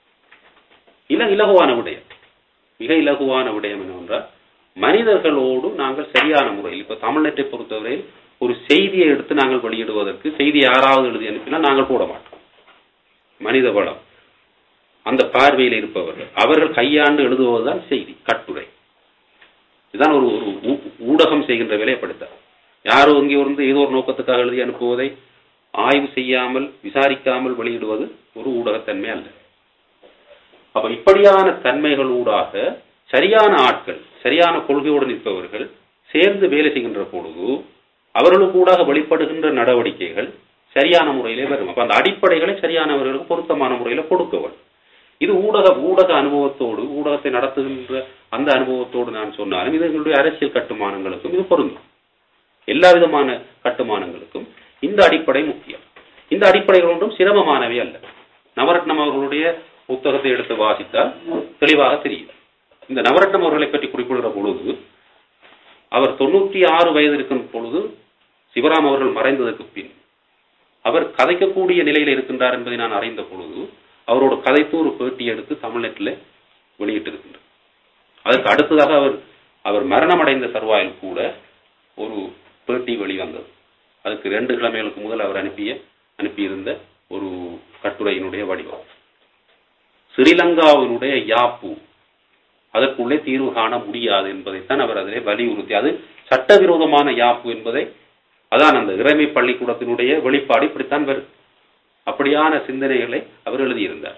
இல இலகுவான விடயம் மிக இலகுவான விடயம் என்னவென்றால் மனிதர்களோடு நாங்கள் சரியான முறையில் இப்ப தமிழ்நாட்டை பொறுத்தவரையில் ஒரு செய்தியை எடுத்து நாங்கள் வெளியிடுவதற்கு செய்தி யாராவது எழுதி அனுப்பினால் நாங்கள் போட மாட்டோம் மனித வளம் அந்த பார்வையில் இருப்பவர்கள் அவர்கள் கையாண்டு எழுதுவதுதான் செய்தி கட்டுரை இதுதான் ஒரு ஒரு ஊ- ஊடகம் செய்கின்ற வேலைப்படுத்த யாரோ இங்கே இருந்து ஏதோ ஒரு நோக்கத்துக்காக எழுதி அனுப்புவதை ஆய்வு செய்யாமல் விசாரிக்காமல் வெளியிடுவது ஒரு ஊடகத்தன்மை அல்ல அப்ப இப்படியான தன்மைகள் ஊடாக சரியான ஆட்கள் சரியான கொள்கையோடு நிற்பவர்கள் சேர்ந்து வேலை செய்கின்ற பொழுது அவர்களுக்கு ஊடாக வெளிப்படுகின்ற நடவடிக்கைகள் சரியான முறையிலே வரும் அப்ப அந்த அடிப்படைகளை சரியானவர்களுக்கு பொருத்தமான முறையில கொடுக்க வேண்டும் இது ஊடக ஊடக அனுபவத்தோடு ஊடகத்தை நடத்துகின்ற அந்த அனுபவத்தோடு நான் சொன்னாலும் இது எங்களுடைய அரசியல் கட்டுமானங்களுக்கும் இது பொருந்தும் எல்லா விதமான கட்டுமானங்களுக்கும் இந்த அடிப்படை முக்கியம் இந்த அடிப்படைகள் ஒன்றும் சிரமமானவை அல்ல நவரத்னம் அவர்களுடைய புத்தகத்தை எடுத்து வாசித்தால் தெளிவாக தெரியும் இந்த நவரத்னம் அவர்களை பற்றி குறிப்பிடுகிற பொழுது அவர் தொண்ணூற்றி ஆறு வயது இருக்கும் பொழுது சிவராம் அவர்கள் மறைந்ததற்கு பின் அவர் கதைக்கக்கூடிய நிலையில் இருக்கின்றார் என்பதை நான் அறிந்த பொழுது அவரோட கதைத்து ஒரு பேட்டி எடுத்து தமிழ்நெட்டில் வெளியிட்டிருக்கின்றார் அதற்கு அடுத்ததாக அவர் அவர் மரணமடைந்த தருவாயில் கூட ஒரு பேட்டி வெளிவந்தது அதுக்கு ரெண்டு கிழமைகளுக்கு முதல் அவர் அனுப்பிய அனுப்பியிருந்த ஒரு கட்டுரையினுடைய வடிவம் ஸ்ரீலங்காவினுடைய யாப்பு அதற்குள்ளே தீர்வு காண முடியாது என்பதைத்தான் அவர் அதிலே வலியுறுத்தி அது சட்டவிரோதமான யாப்பு என்பதை அதான் அந்த இறைமை பள்ளிக்கூடத்தினுடைய வெளிப்பாடு இப்படித்தான் வரும் அப்படியான சிந்தனைகளை அவர் எழுதியிருந்தார்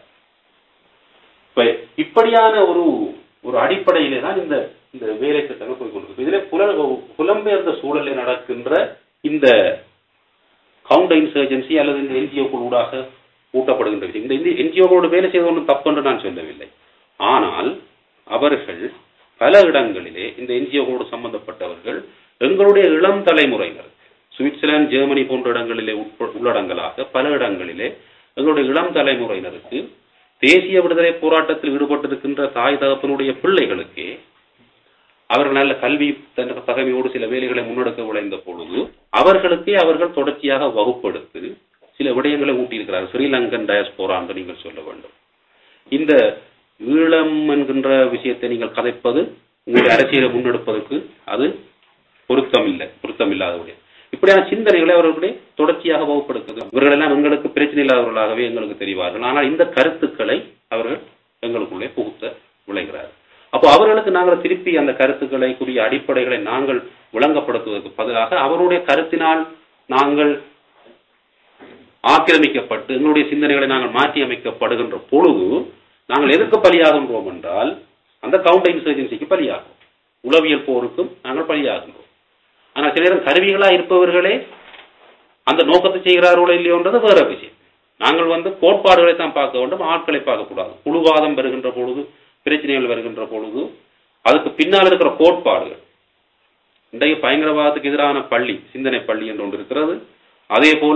இப்ப இப்படியான ஒரு ஒரு அடிப்படையிலே தான் இந்த இந்த வேலை திட்டங்கள் போய் கொண்டிருக்கு இதிலே புல புலம்பெயர்ந்த சூழலில் நடக்கின்ற இந்த கவுண்டர் இன்சர்ஜென்சி அல்லது இந்த என்ஜிஓக்கள் ஊடாக ஊட்டப்படுகின்ற விஷயம் இந்த என்ஜிஓக்களோடு வேலை செய்வது ஒன்றும் தப்பு என்று நான் சொல்லவில்லை ஆனால் அவர்கள் பல இடங்களிலே இந்த என்ஜிஓக்களோடு சம்பந்தப்பட்டவர்கள் எங்களுடைய இளம் தலைமுறையினர் சுவிட்சர்லாந்து ஜெர்மனி போன்ற இடங்களிலே உட்ப- உள்ளடங்கலாக பல இடங்களிலே எங்களுடைய இளம் தலைமுறையினருக்கு தேசிய விடுதலை போராட்டத்தில் ஈடுபட்டிருக்கின்ற தாய் தகப்பனுடைய பிள்ளைகளுக்கே அவர்கள் நல்ல கல்வி தன் தகமையோடு சில வேலைகளை முன்னெடுக்க விளைந்த பொழுது அவர்களுக்கே அவர்கள் தொடர்ச்சியாக வகுப்படுத்தி சில விடயங்களை ஊட்டியிருக்கிறார் ஸ்ரீலங்கன் டயஸ்போரா என்று நீங்கள் சொல்ல வேண்டும் இந்த ஈழம் என்கின்ற விஷயத்தை நீங்கள் கதைப்பது உங்களுடைய அரசியலை முன்னெடுப்பதற்கு அது பொருத்தமில்லை பொருத்தமில்லாத விடயம் இப்படியான சிந்தனைகளை அவர்களுடைய தொடர்ச்சியாக வகுப்படுத்துது இவர்கள் எல்லாம் எங்களுக்கு பிரச்சனை இல்லாதவர்களாகவே எங்களுக்கு தெரிவார்கள் ஆனால் இந்த கருத்துக்களை அவர்கள் எங்களுக்குள்ளே புகுத்த விளைகிறார்கள் அப்போ அவர்களுக்கு நாங்கள் திருப்பி அந்த கருத்துக்களை கூடிய அடிப்படைகளை நாங்கள் விளங்கப்படுத்துவதற்கு பதிலாக அவருடைய கருத்தினால் நாங்கள் ஆக்கிரமிக்கப்பட்டு எங்களுடைய சிந்தனைகளை நாங்கள் மாற்றி அமைக்கப்படுகின்ற பொழுது நாங்கள் எதற்கு பலியாகின்றோம் என்றால் அந்த கவுண்டர் இன்சர்ஜென்சிக்கு பலியாகும் உளவியல் போருக்கும் நாங்கள் பலியாகின்றோம் ஆனால் சில நேரம் கருவிகளா இருப்பவர்களே அந்த நோக்கத்தை செய்கிறார்களோ இல்லையோன்றது வேற விஷயம் நாங்கள் வந்து கோட்பாடுகளை தான் பார்க்க வேண்டும் ஆட்களை பார்க்கக்கூடாது குழுவாதம் வருகின்ற பொழுது பிரச்சனைகள் வருகின்ற பொழுது அதுக்கு பின்னால் இருக்கிற கோட்பாடுகள் இன்றைய பயங்கரவாதத்துக்கு எதிரான பள்ளி சிந்தனை பள்ளி என்று ஒன்று இருக்கிறது அதே போல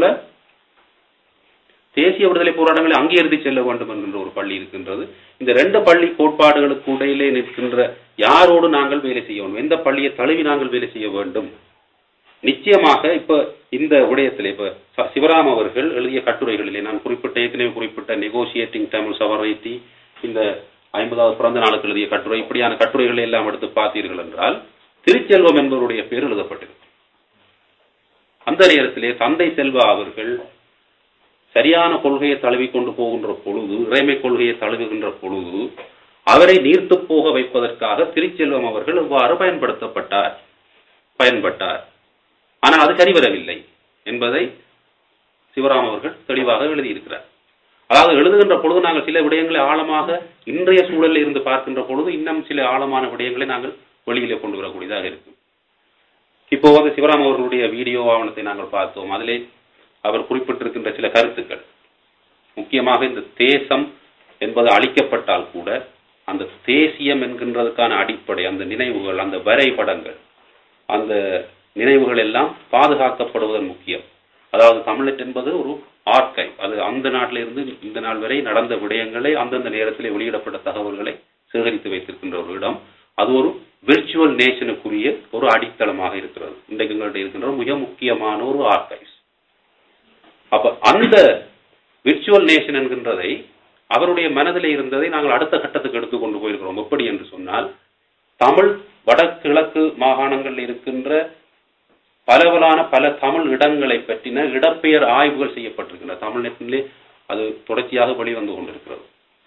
தேசிய விடுதலை போராட்டங்களை அங்கீகரித்து செல்ல வேண்டும் என்கின்ற ஒரு பள்ளி இருக்கின்றது இந்த ரெண்டு பள்ளி கோட்பாடுகளுக்கு இடையிலே நிற்கின்ற யாரோடு நாங்கள் வேலை செய்ய வேண்டும் எந்த பள்ளியை தழுவி நாங்கள் வேலை செய்ய வேண்டும் நிச்சயமாக இப்ப இந்த விடயத்திலே இப்ப ச- சிவராம் அவர்கள் எழுதிய கட்டுரைகளிலே நான் குறிப்பிட்ட ஏற்கனவே குறிப்பிட்ட நெகோசியேட்டிங் தமிழ் சவரைட்டி இந்த ஐம்பதாவது பிறந்த நாளுக்கு எழுதிய கட்டுரை இப்படியான கட்டுரைகளை எல்லாம் எடுத்து பார்த்தீர்கள் என்றால் திருச்செல்வம் என்பவருடைய பேர் எழுதப்பட்டிருக்கு அந்த நேரத்திலே தந்தை செல்வா அவர்கள் சரியான கொள்கையை தழுவி கொண்டு போகின்ற பொழுது இறைமை கொள்கையை தழுவுகின்ற பொழுது அவரை நீர்த்து போக வைப்பதற்காக திருச்செல்வம் அவர்கள் இவ்வாறு பயன்படுத்தப்பட்டார் பயன்பட்டார் ஆனால் அது சரிவரவில்லை என்பதை சிவராம் அவர்கள் தெளிவாக எழுதியிருக்கிறார் அதாவது எழுதுகின்ற பொழுது நாங்கள் சில விடயங்களை ஆழமாக இன்றைய சூழலில் இருந்து பார்க்கின்ற பொழுது இன்னும் சில ஆழமான விடயங்களை நாங்கள் வெளியிலே கொண்டு வரக்கூடியதாக இருக்கும் இப்போ வந்து சிவராம் அவர்களுடைய வீடியோ ஆவணத்தை நாங்கள் பார்த்தோம் அதிலே அவர் குறிப்பிட்டிருக்கின்ற சில கருத்துக்கள் முக்கியமாக இந்த தேசம் என்பது அழிக்கப்பட்டால் கூட அந்த தேசியம் என்கின்றதுக்கான அடிப்படை அந்த நினைவுகள் அந்த வரைபடங்கள் அந்த நினைவுகள் எல்லாம் பாதுகாக்கப்படுவதன் முக்கியம் அதாவது தமிழட் என்பது ஒரு ஆர்கைவ் அது அந்த நாட்டில இருந்து இந்த நாள் வரை நடந்த விடயங்களை அந்தந்த நேரத்திலே வெளியிடப்பட்ட தகவல்களை சேகரித்து வைத்திருக்கின்ற ஒரு இடம் அது ஒரு விர்ச்சுவல் நேஷனுக்குரிய ஒரு அடித்தளமாக இருக்கிறது இன்றைக்கு எங்கள்கிட்ட இருக்கின்ற மிக முக்கியமான ஒரு ஆர்கைவ்ஸ் அப்ப அந்த விர்ச்சுவல் நேஷன் என்கின்றதை அவருடைய மனதிலே இருந்ததை நாங்கள் அடுத்த கட்டத்துக்கு எடுத்து கொண்டு போயிருக்கிறோம் எப்படி என்று சொன்னால் தமிழ் வடகிழக்கு மாகாணங்களில் இருக்கின்ற பலவலான பல தமிழ் இடங்களை பற்றின இடப்பெயர் ஆய்வுகள் செய்யப்பட்டிருக்கின்றன தமிழ்நெட்டிலே அது தொடர்ச்சியாக வெளிவந்து கொண்டிருக்கிறது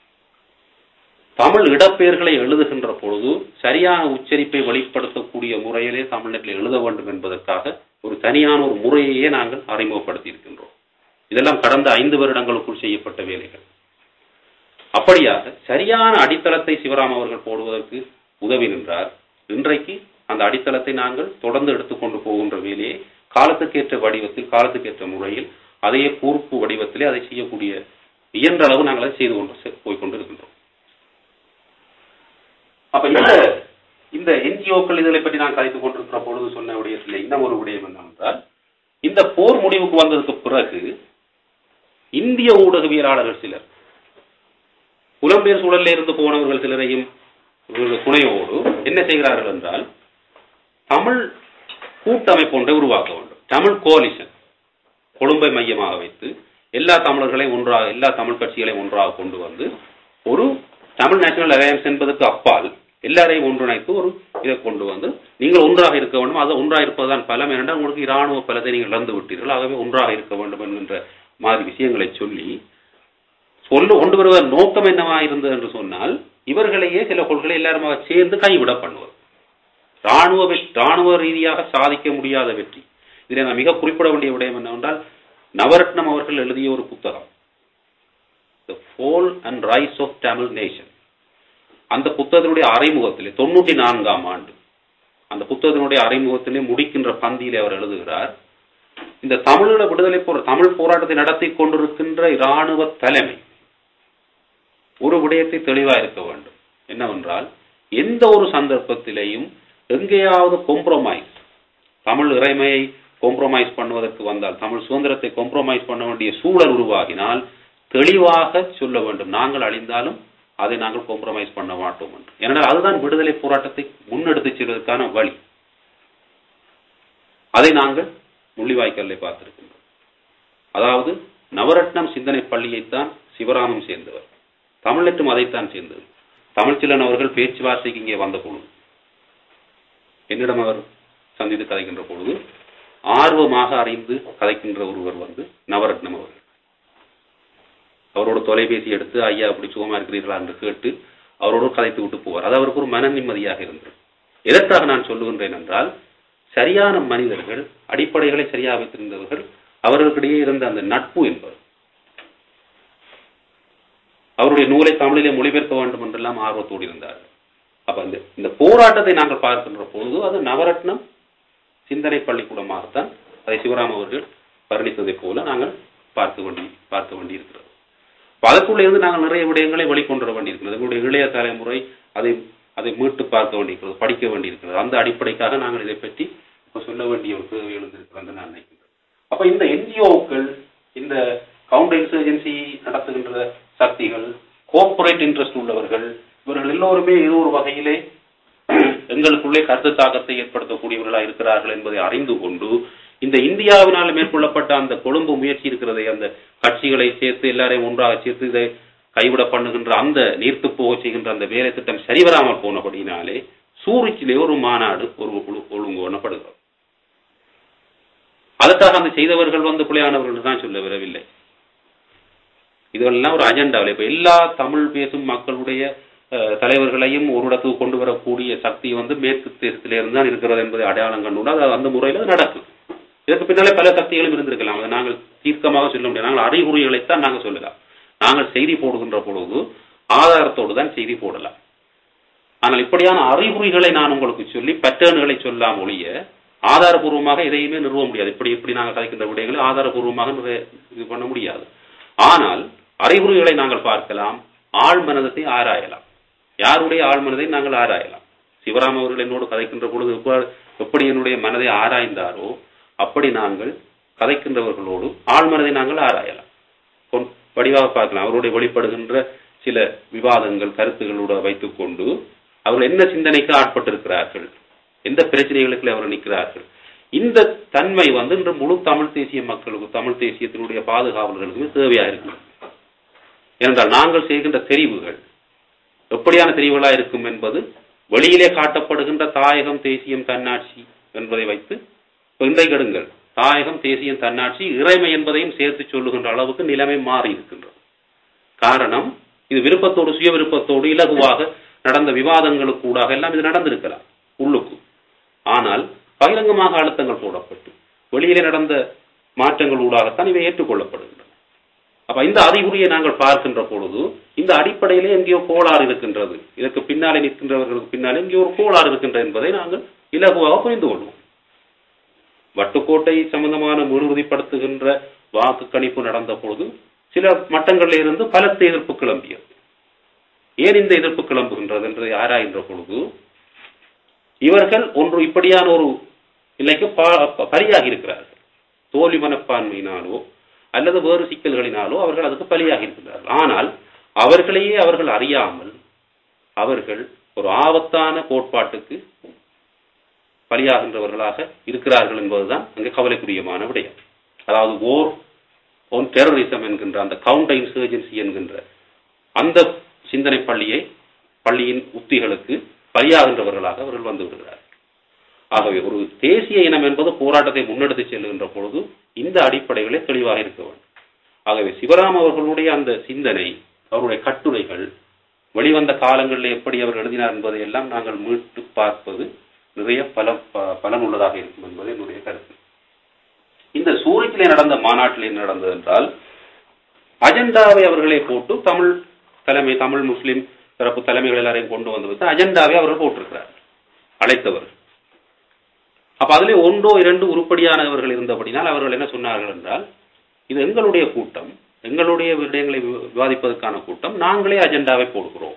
தமிழ் இடப்பெயர்களை எழுதுகின்ற பொழுது சரியான உச்சரிப்பை வெளிப்படுத்தக்கூடிய முறையிலே தமிழ்நெட்டில் எழுத வேண்டும் என்பதற்காக ஒரு தனியான ஒரு முறையையே நாங்கள் அறிமுகப்படுத்தி இருக்கின்றோம் இதெல்லாம் கடந்த ஐந்து வருடங்களுக்குள் செய்யப்பட்ட வேலைகள் அப்படியாக சரியான அடித்தளத்தை சிவராம் அவர்கள் போடுவதற்கு உதவி நின்றார் இன்றைக்கு அந்த அடித்தளத்தை நாங்கள் தொடர்ந்து எடுத்துக்கொண்டு போகின்ற வேலையை காலத்துக்கேற்ற வடிவத்தில் காலத்துக்கேற்ற முறையில் அதையே கூர்ப்பு வடிவத்திலே அதை செய்யக்கூடிய இயன்ற அளவு நாங்கள் அதை செய்து கொண்டு செ- போய்க்கொண்டு இருக்கின்றோம் அப்ப இந்த இந்த என்ஜிஓக்கள் இதனை பற்றி நான் கதைத்துக் கொண்டிருக்கிற பொழுது சொன்ன விடயத்தில் இன்னும் ஒரு விடயம் என்னவென்றால் இந்த போர் முடிவுக்கு வந்ததுக்கு பிறகு இந்திய ஊடகவியலாளர்கள் சிலர் புலம்பெயர் சூழலில் இருந்து போனவர்கள் சிலரையும் இவர்கள் துணையோடு என்ன செய்கிறார்கள் என்றால் தமிழ் கூட்டமைப்பு ஒன்றை உருவாக்க வேண்டும் தமிழ் கோலிஷன் கொழும்பை மையமாக வைத்து எல்லா தமிழர்களையும் ஒன்றாக எல்லா தமிழ் கட்சிகளையும் ஒன்றாக கொண்டு வந்து ஒரு தமிழ் நேஷனல் அலையன்ஸ் என்பதற்கு அப்பால் எல்லாரையும் ஒன்றிணைத்து ஒரு இதை கொண்டு வந்து நீங்கள் ஒன்றாக இருக்க வேண்டும் அது ஒன்றாக இருப்பதுதான் பலம் ஏனென்றால் உங்களுக்கு இராணுவ பலத்தை நீங்கள் இழந்து விட்டீர்கள் ஆகவே ஒன்றாக இருக்க வேண்டும் என்கின்ற மாதிரி விஷயங்களை சொல்லி சொல்ல கொண்டு வருவதன் நோக்கம் என்னவா இருந்தது என்று சொன்னால் இவர்களையே சில கொள்கைகளை எல்லாருமாக சேர்ந்து கைவிட பண்ணுவது ராணுவ வெ- ராணுவ ரீதியாக சாதிக்க முடியாத வெற்றி இதில் நான் மிக குறிப்பிட வேண்டிய விடயம் என்னவென்றால் நவரத்னம் அவர்கள் எழுதிய ஒரு புத்தகம் the fall and rise of Tamil nation அந்த புத்தகத்தினுடைய அறிமுகத்திலே தொண்ணூற்றி நான்காம் ஆண்டு அந்த புத்தகத்தினுடைய அறிமுகத்திலே முடிக்கின்ற பந்தியிலே அவர் எழுதுகிறார் இந்த தமிழீழ விடுதலை போற தமிழ் போராட்டத்தை நடத்தி கொண்டிருக்கின்ற இராணுவ தலைமை ஒரு விடயத்தை தெளிவா இருக்க வேண்டும் என்னவென்றால் எந்த ஒரு சந்தர்ப்பத்திலேயும் எங்கேயாவது கொம்ப்ரமைஸ் தமிழ் இறைமையை காம்ப்ரமைஸ் பண்ணுவதற்கு வந்தால் தமிழ் சுதந்திரத்தை காம்ப்ரமைஸ் பண்ண வேண்டிய சூழல் உருவாகினால் தெளிவாக சொல்ல வேண்டும் நாங்கள் அழிந்தாலும் அதை நாங்கள் காம்ப்ரமைஸ் பண்ண மாட்டோம் என்று ஏனென்றால் அதுதான் விடுதலை போராட்டத்தை முன்னெடுத்துச் செல்வதற்கான வழி அதை நாங்கள் முள்ளிவாய்க்கல்லை பார்த்திருக்கின்றோம் அதாவது நவரத்னம் சிந்தனை பள்ளியைத்தான் சிவராமம் சேர்ந்தவர் தமிழற்றும் அதைத்தான் சேர்ந்தவர் தமிழ்ச்சிலன் அவர்கள் பேச்சுவார்த்தைக்கு இங்கே வந்த பொழுது என்னிடம் அவர் சந்தித்து கதைக்கின்ற பொழுது ஆர்வமாக அறிந்து கதைக்கின்ற ஒருவர் வந்து நவரத்னம் அவர்கள் அவரோட தொலைபேசி எடுத்து ஐயா அப்படி சுகமா இருக்கிறீர்களா என்று கேட்டு அவரோடு கதைத்து விட்டு போவார் அது அவருக்கு ஒரு மன நிம்மதியாக இருந்தது எதற்காக நான் சொல்லுகின்றேன் என்றால் சரியான மனிதர்கள் அடிப்படைகளை சரியாக வைத்திருந்தவர்கள் அவர்களுக்கிடையே இருந்த அந்த நட்பு என்பது அவருடைய நூலை தமிழிலே மொழிபெயர்க்க வேண்டும் என்றெல்லாம் ஆர்வத்தோடு இருந்தார்கள் அப்ப இந்த இந்த போராட்டத்தை நாங்கள் பார்க்கின்ற பொழுது அது நவரத்னம் சிந்தனை பள்ளிக்கூடமாகத்தான் அதை சிவராம் அவர்கள் வர்ணித்ததைப் போல நாங்கள் பார்க்க வேண்டி பார்க்க வேண்டியிருக்கிறது அதற்குள்ளே இருந்து நாங்கள் நிறைய விடயங்களை வெளிக்கொண்டு வேண்டியிருக்கிறது எங்களுடைய இளைய தலைமுறை அதை அதை மீட்டு பார்க்க வேண்டியிருக்கிறது படிக்க வேண்டியிருக்கிறது அந்த அடிப்படைக்காக நாங்கள் இதை பற்றி இப்போ சொல்ல வேண்டிய ஒரு தேவை எழுந்திருக்கிறது நான் நினைக்கின்றேன் அப்ப இந்த என்ஜிஓக்கள் இந்த கவுண்டர் இன்சர்ஜென்சி நடத்துகின்ற சக்திகள் கோஆபரேட் இன்ட்ரெஸ்ட் உள்ளவர்கள் இவர்கள் எல்லோருமே ஏதோ ஒரு வகையிலே எங்களுக்குள்ளே கருத்து தாக்கத்தை ஏற்படுத்தக்கூடியவர்களாக இருக்கிறார்கள் என்பதை அறிந்து கொண்டு இந்த இந்தியாவினால் மேற்கொள்ளப்பட்ட அந்த கொழும்பு முயற்சி இருக்கிறதை அந்த கட்சிகளை சேர்த்து எல்லாரையும் ஒன்றாக சேர்த்து இதை கைவிட பண்ணுகின்ற அந்த நீர்த்து போக செய்கின்ற அந்த வேலை திட்டம் சரிவராமல் போனபடினாலே சூரிச்சிலே ஒரு மாநாடு ஒரு குழு ஒழுங்கு பண்ணப்படுகிறது அதற்காக அந்த செய்தவர்கள் வந்து பிள்ளையானவர்கள் தான் சொல்ல வரவில்லை இதெல்லாம் ஒரு அஜெண்டாவில் இப்ப எல்லா தமிழ் பேசும் மக்களுடைய தலைவர்களையும் ஒரு இடத்துக்கு கொண்டு வரக்கூடிய சக்தி வந்து மேற்கு தேசத்திலிருந்து தான் இருக்கிறது என்பதை அடையாளம் கண்டுள்ள அது அந்த முறையில் நடக்கும் இதற்கு பின்னாலே பல சக்திகளும் இருந்திருக்கலாம் அதை நாங்கள் தீர்க்கமாக சொல்ல முடியாது நாங்கள் அறிகுறிகளைத்தான் நாங்கள் சொல்லலாம் நாங்கள் செய்தி போடுகின்ற பொழுது ஆதாரத்தோடு தான் செய்தி போடலாம் ஆனால் இப்படியான அறிகுறிகளை நான் உங்களுக்கு சொல்லி பட்டர்ன்களை சொல்லாம் ஒழிய ஆதாரபூர்வமாக எதையுமே நிறுவ முடியாது இப்படி இப்படி நாங்கள் கதைக்கின்ற விடயங்களை ஆதாரபூர்வமாக இது பண்ண முடியாது ஆனால் அறிகுறிகளை நாங்கள் பார்க்கலாம் ஆழ் மனதத்தை ஆராயலாம் யாருடைய ஆழ் மனதை நாங்கள் ஆராயலாம் சிவராம் அவர்கள் என்னோடு கதைக்கின்ற பொழுது எப்படி என்னுடைய மனதை ஆராய்ந்தாரோ அப்படி நாங்கள் கதைக்கின்றவர்களோடு ஆழ்மனதை நாங்கள் ஆராயலாம் வடிவாக பார்க்கலாம் அவருடைய வெளிப்படுகின்ற சில விவாதங்கள் கருத்துகளோட வைத்துக்கொண்டு அவர்கள் என்ன சிந்தனைக்கு ஆட்பட்டிருக்கிறார்கள் எந்த பிரச்சனைகளுக்கு அவர்கள் நிற்கிறார்கள் இந்த தன்மை வந்து இன்று முழு தமிழ் தேசிய மக்களுக்கு தமிழ் தேசியத்தினுடைய பாதுகாவலர்களுக்கு தேவையாக இருக்கு ஏனென்றால் நாங்கள் செய்கின்ற தெரிவுகள் எப்படியான தெரிவுகளா இருக்கும் என்பது வெளியிலே காட்டப்படுகின்ற தாயகம் தேசியம் தன்னாட்சி என்பதை வைத்து இன்றைக்கு எடுங்கள் தாயகம் தேசியம் தன்னாட்சி இறைமை என்பதையும் சேர்த்து சொல்லுகின்ற அளவுக்கு நிலைமை மாறி இருக்கின்றது காரணம் இது விருப்பத்தோடு சுய விருப்பத்தோடு இலகுவாக நடந்த விவாதங்களுக்கு கூடாக எல்லாம் இது நடந்திருக்கலாம் உள்ளுக்கு ஆனால் பகிரங்கமாக அழுத்தங்கள் போடப்பட்டு வெளியிலே நடந்த மாற்றங்கள் ஊடாகத்தான் இவை ஏற்றுக்கொள்ளப்படுகின்றன அப்ப இந்த அறிகுறியை நாங்கள் பார்க்கின்ற பொழுது இந்த அடிப்படையிலே எங்கேயோ கோளாறு இருக்கின்றது இதற்கு பின்னாலே நிற்கின்றவர்களுக்கு பின்னாலே எங்கேயோ ஒரு கோளாறு இருக்கின்றது என்பதை நாங்கள் இலகுவாக புரிந்து கொள்வோம் வட்டுக்கோட்டை சம்பந்தமான உறுதிப்படுத்துகின்ற வாக்கு கணிப்பு நடந்த பொழுது சில மட்டங்களில் இருந்து பலத்த எதிர்ப்பு கிளம்பியது ஏன் இந்த எதிர்ப்பு கிளம்புகின்றது என்று ஆராய்கின்ற பொழுது இவர்கள் ஒன்று இப்படியான ஒரு நிலைக்கு பலியாகி இருக்கிறார்கள் தோல்வி மனப்பான்மையினாலோ அல்லது வேறு சிக்கல்களினாலோ அவர்கள் அதுக்கு பலியாகி இருக்கிறார்கள் ஆனால் அவர்களையே அவர்கள் அறியாமல் அவர்கள் ஒரு ஆபத்தான கோட்பாட்டுக்கு பலியாகின்றவர்களாக இருக்கிறார்கள் என்பதுதான் அங்கே கவலைக்குரியமான விடயம் அதாவது ஓர் ஒன் டெரரிசம் என்கின்ற அந்த கவுண்டர் இன்சர்ஜென்சி என்கின்ற அந்த சிந்தனை பள்ளியை பள்ளியின் உத்திகளுக்கு பலியாகின்றவர்களாக அவர்கள் வந்து விடுகிறார்கள் ஆகவே ஒரு தேசிய இனம் என்பது போராட்டத்தை முன்னெடுத்து செல்லுகின்ற பொழுது இந்த அடிப்படைகளே தெளிவாக இருக்க வேண்டும் ஆகவே சிவராம் அவர்களுடைய அந்த சிந்தனை அவருடைய கட்டுரைகள் வெளிவந்த காலங்களில் எப்படி அவர் எழுதினார் என்பதை எல்லாம் நாங்கள் மீட்டு பார்ப்பது நிறைய பல பலனுள்ளதாக இருக்கும் என்பது என்னுடைய கருத்து இந்த சூரிச்சிலே நடந்த மாநாட்டில் என்ன நடந்தது என்றால் அஜெண்டாவை அவர்களே போட்டு தமிழ் தலைமை தமிழ் முஸ்லிம் தரப்பு தலைமைகள் எல்லாரையும் கொண்டு வந்து வைத்து அஜெண்டாவை அவர்கள் போட்டிருக்கிறார் அழைத்தவர் அப்ப அதிலே ஒன்றோ இரண்டு உருப்படியானவர்கள் இருந்தபடினால் அவர்கள் என்ன சொன்னார்கள் என்றால் இது எங்களுடைய கூட்டம் எங்களுடைய விடயங்களை விவாதிப்பதற்கான கூட்டம் நாங்களே அஜெண்டாவை போடுகிறோம்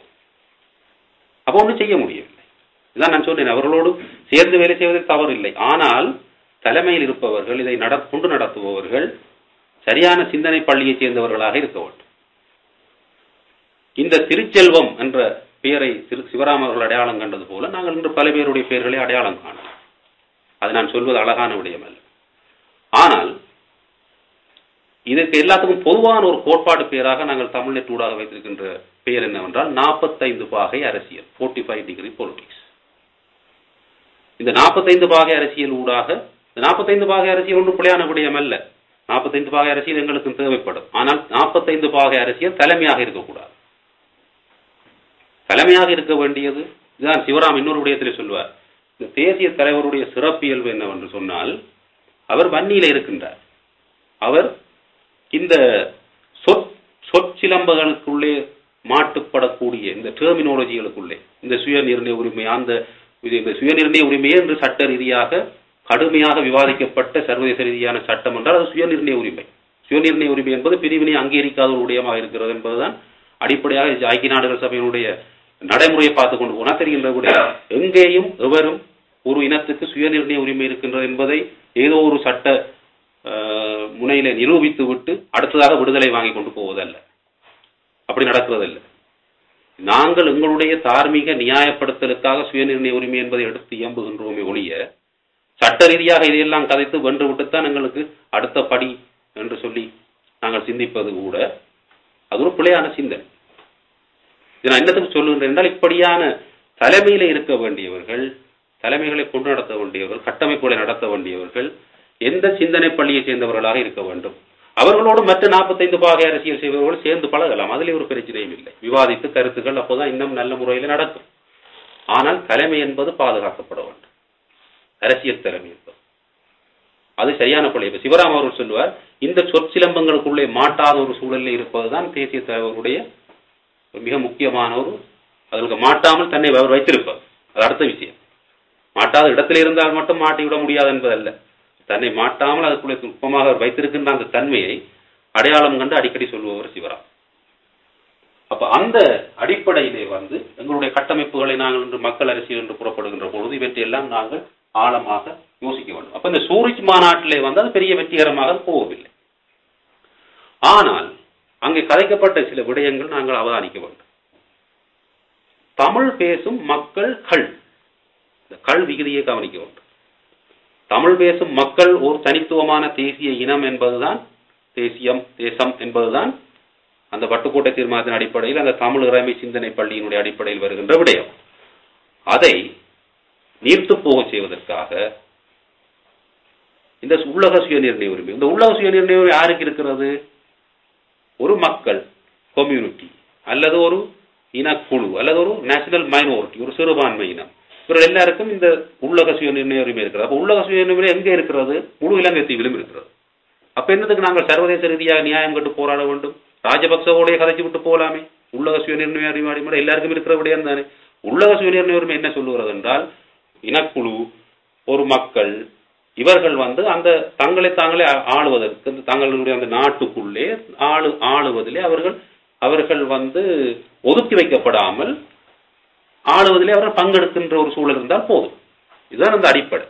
அப்போ ஒன்றும் செய்ய முடியவில்லை இதான் நான் சொன்னேன் அவர்களோடு சேர்ந்து வேலை செய்வதில் தவறு இல்லை ஆனால் தலைமையில் இருப்பவர்கள் இதை நட கொண்டு நடத்துபவர்கள் சரியான சிந்தனை பள்ளியைச் சேர்ந்தவர்களாக இருக்க வேண்டும் இந்த திருச்செல்வம் என்ற பெயரை திரு சிவராம அவர்கள் அடையாளம் கண்டது போல நாங்கள் இன்று பல பேருடைய பெயர்களை அடையாளம் காணலாம் அது நான் சொல்வது அழகான விடயம் அல்ல ஆனால் இதற்கு எல்லாத்துக்கும் பொதுவான ஒரு கோட்பாடு பெயராக நாங்கள் தமிழ்நெட் ஊடாக வைத்திருக்கின்ற பெயர் என்னவென்றால் நாற்பத்தைந்து பாகை அரசியல் ஃபோர்ட்டி ஃபைவ் டிகிரி பொலிட்டிக்ஸ் இந்த நாற்பத்தைந்து பாகை அரசியல் ஊடாக இந்த நாற்பத்தைந்து பாகை அரசியல் ஒன்றும் பிழையான விடயம் அல்ல நாற்பத்தைந்து பாகை அரசியல் எங்களுக்கு தேவைப்படும் ஆனால் நாற்பத்தைந்து பாகை அரசியல் தலைமையாக இருக்கக்கூடாது தலைமையாக இருக்க வேண்டியது இதுதான் சிவராம் இன்னொரு விடயத்தில் சொல்வார் இந்த தேசிய தலைவருடைய சிறப்பியல்பு என்னவென்று சொன்னால் அவர் வன்னியில இருக்கின்றார் அவர் இந்த சொற் சொற்சிலம்புகளுக்குள்ளே மாட்டுப்படக்கூடிய இந்த டெர்மினாலஜிகளுக்குள்ளே இந்த சுய நிர்ணய உரிமை அந்த இது இந்த சுய நிர்ணய உரிமையே என்று சட்ட ரீதியாக கடுமையாக விவாதிக்கப்பட்ட சர்வதேச ரீதியான சட்டம் என்றால் அது சுய நிர்ணய உரிமை சுய நிர்ணய உரிமை என்பது பிரிவினை அங்கீகரிக்காத ஒரு விடயமாக இருக்கிறது என்பதுதான் அடிப்படையாக ஐக்கிய நாடுகள் சபையினுடைய நடைமுறையை பார்த்து கொண்டு போனால் தெரிகின்ற விடயம் எங்கேயும் எவரும் ஒரு இனத்துக்கு சுய நிர்ணய உரிமை இருக்கின்றது என்பதை ஏதோ ஒரு சட்ட அஹ், முனையில நிரூபித்து விட்டு அடுத்ததாக விடுதலை வாங்கி கொண்டு போவதல்ல அப்படி நடக்கிறதில்லை நாங்கள் எங்களுடைய தார்மீக நியாயப்படுத்தலுக்காக சுயநிர்ணய உரிமை என்பதை எடுத்து இயம்புகின்றோமே ஒழிய சட்ட ரீதியாக இதையெல்லாம் கதைத்து வென்று விட்டுத்தான் எங்களுக்கு அடுத்த படி என்று சொல்லி நாங்கள் சிந்திப்பது கூட அது ஒரு பிழையான சிந்தனை இதை நான் என்னத்துக்கு சொல்லுகின்றேன் என்றால் இப்படியான தலைமையில இருக்க வேண்டியவர்கள் தலைமைகளை கொண்டு நடத்த வேண்டியவர்கள் கட்டமைப்புகளை நடத்த வேண்டியவர்கள் எந்த சிந்தனை பள்ளியை சேர்ந்தவர்களாக இருக்க வேண்டும் அவர்களோடு மற்ற நாற்பத்தைந்து பாகை அரசியல் செய்பவர்கள் சேர்ந்து பழகலாம் அதில் ஒரு பிரச்சனையும் இல்லை விவாதித்து கருத்துக்கள் அப்போதான் இன்னும் நல்ல முறையில் நடக்கும் ஆனால் தலைமை என்பது பாதுகாக்கப்பட வேண்டும் அரசியல் தலைமை என்பது அது சரியான பிள்ளை இப்ப சிவராம் அவர்கள் சொல்லுவார் இந்த சொற்சிலம்பங்களுக்குள்ளே மாட்டாத ஒரு சூழலில் இருப்பதுதான் தேசிய தலைவருடைய ஒரு மிக முக்கியமான ஒரு அதற்கு மாட்டாமல் தன்னை அவர் வைத்திருப்பார் அது அடுத்த விஷயம் மாட்டாத இடத்தில் இருந்தால் மட்டும் மாட்டி விட முடியாது என்பதல்ல தன்னை மாட்டாமல் அதுக்குள்ளே நுட்பமாக அவர் வைத்திருக்கின்ற அந்த தன்மையை அடையாளம் கண்டு அடிக்கடி சொல்லுபவர் சிவராம் அப்ப அந்த அடிப்படையிலே வந்து எங்களுடைய கட்டமைப்புகளை நாங்கள் இன்று மக்கள் அரசியல் என்று புறப்படுகின்ற பொழுது இவற்றையெல்லாம் நாங்கள் ஆழமாக யோசிக்க வேண்டும் அப்ப இந்த சூரிச் மாநாட்டிலே வந்து அது பெரிய வெற்றிகரமாக போகவில்லை ஆனால் அங்கே கதைக்கப்பட்ட சில விடயங்கள் நாங்கள் அவதானிக்க வேண்டும் தமிழ் பேசும் மக்கள் கள் இந்த கள் விகுதியை கவனிக்க வேண்டும் தமிழ் பேசும் மக்கள் ஒரு தனித்துவமான தேசிய இனம் என்பதுதான் தேசியம் தேசம் என்பதுதான் அந்த வட்டுக்கோட்டை தீர்மானத்தின் அடிப்படையில் அந்த தமிழ் இறைமை சிந்தனை பள்ளியினுடைய அடிப்படையில் வருகின்ற விடயம் அதை நீர்த்து போக செய்வதற்காக இந்த உள்ளக சுயநிர்ணய உரிமை இந்த உள்ளக சுயநிர்ணய உரிமை யாருக்கு இருக்கிறது ஒரு மக்கள் கம்யூனிட்டி அல்லது ஒரு இனக்குழு அல்லது ஒரு நேஷனல் மைனாரிட்டி ஒரு சிறுபான்மை இனம் இவர்கள் எல்லாருக்கும் இந்த உள்ளக சுய நிர்ணய உரிமை இருக்கிறது அப்ப உள்ளக சுய நிர்ணய உரிமை எங்கே இருக்கிறது முழு இலங்கை தீவிலும் இருக்கிறது அப்ப என்னதுக்கு நாங்கள் சர்வதேச ரீதியாக நியாயம் கட்டு போராட வேண்டும் ராஜபக்சவோடைய கதைச்சு விட்டு போகலாமே உள்ளக சுய நிர்ணய உரிமை அடிப்படை எல்லாருக்கும் இருக்கிற விடயம் தானே உள்ளக சுய நிர்ணய உரிமை என்ன சொல்லுகிறது என்றால் இனக்குழு ஒரு மக்கள் இவர்கள் வந்து அந்த தங்களை தாங்களே ஆ- ஆளுவதற்கு அந்த தங்களுடைய அந்த நாட்டுக்குள்ளே ஆளு ஆளுவதிலே அவர்கள் அவர்கள் வந்து ஒதுக்கி வைக்கப்படாமல் ஆளுவதிலே அவர்கள் பங்கெடுக்கின்ற ஒரு சூழல் இருந்தால் போதும் இதுதான் அந்த அடிப்படை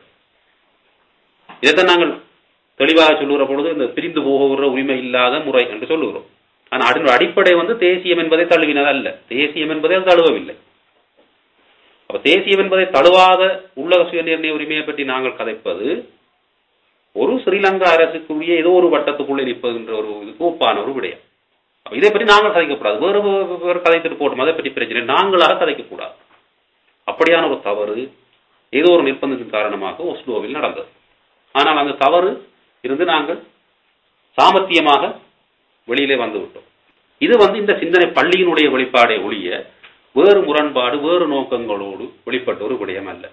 இதைத்தான் நாங்கள் தெளிவாக சொல்லுகிற பொழுது இந்த பிரிந்து போகிற உரிமை இல்லாத முறை என்று சொல்லுகிறோம் ஆனால் அதனுடைய அடிப்படை வந்து தேசியம் என்பதை தழுவினது அல்ல தேசியம் என்பதை அது தழுவவில்லை அப்ப தேசியம் என்பதை தழுவாத உள்ளக சுய நிர்ணய உரிமையை பற்றி நாங்கள் கதைப்பது ஒரு ஸ்ரீலங்கா அரசுக்குரிய ஏதோ ஒரு வட்டத்துக்குள்ளே நிற்பதுன்ற ஒரு இதுக்கு ஒப்பான ஒரு விடயம் அப்ப இதை பற்றி நாங்கள் கதைக்கக்கூடாது வேறு வேறு வேறு கதைத்துட்டு போட்டோம் அதை பற்றி பிரச்சனை நாங்களாக கதைக்கக்கூடாது அப்படியான ஒரு தவறு ஏதோ ஒரு நிர்பந்தத்தின் காரணமாக ஒஸ்லோவில் நடந்தது ஆனால் அந்த தவறு இருந்து நாங்கள் சாமர்த்தியமாக வெளியிலே வந்து விட்டோம் இது வந்து இந்த சிந்தனை பள்ளியினுடைய வெளிப்பாடே ஒழிய வேறு முரண்பாடு வேறு நோக்கங்களோடு வெளிப்பட்ட ஒரு விடயம் அல்ல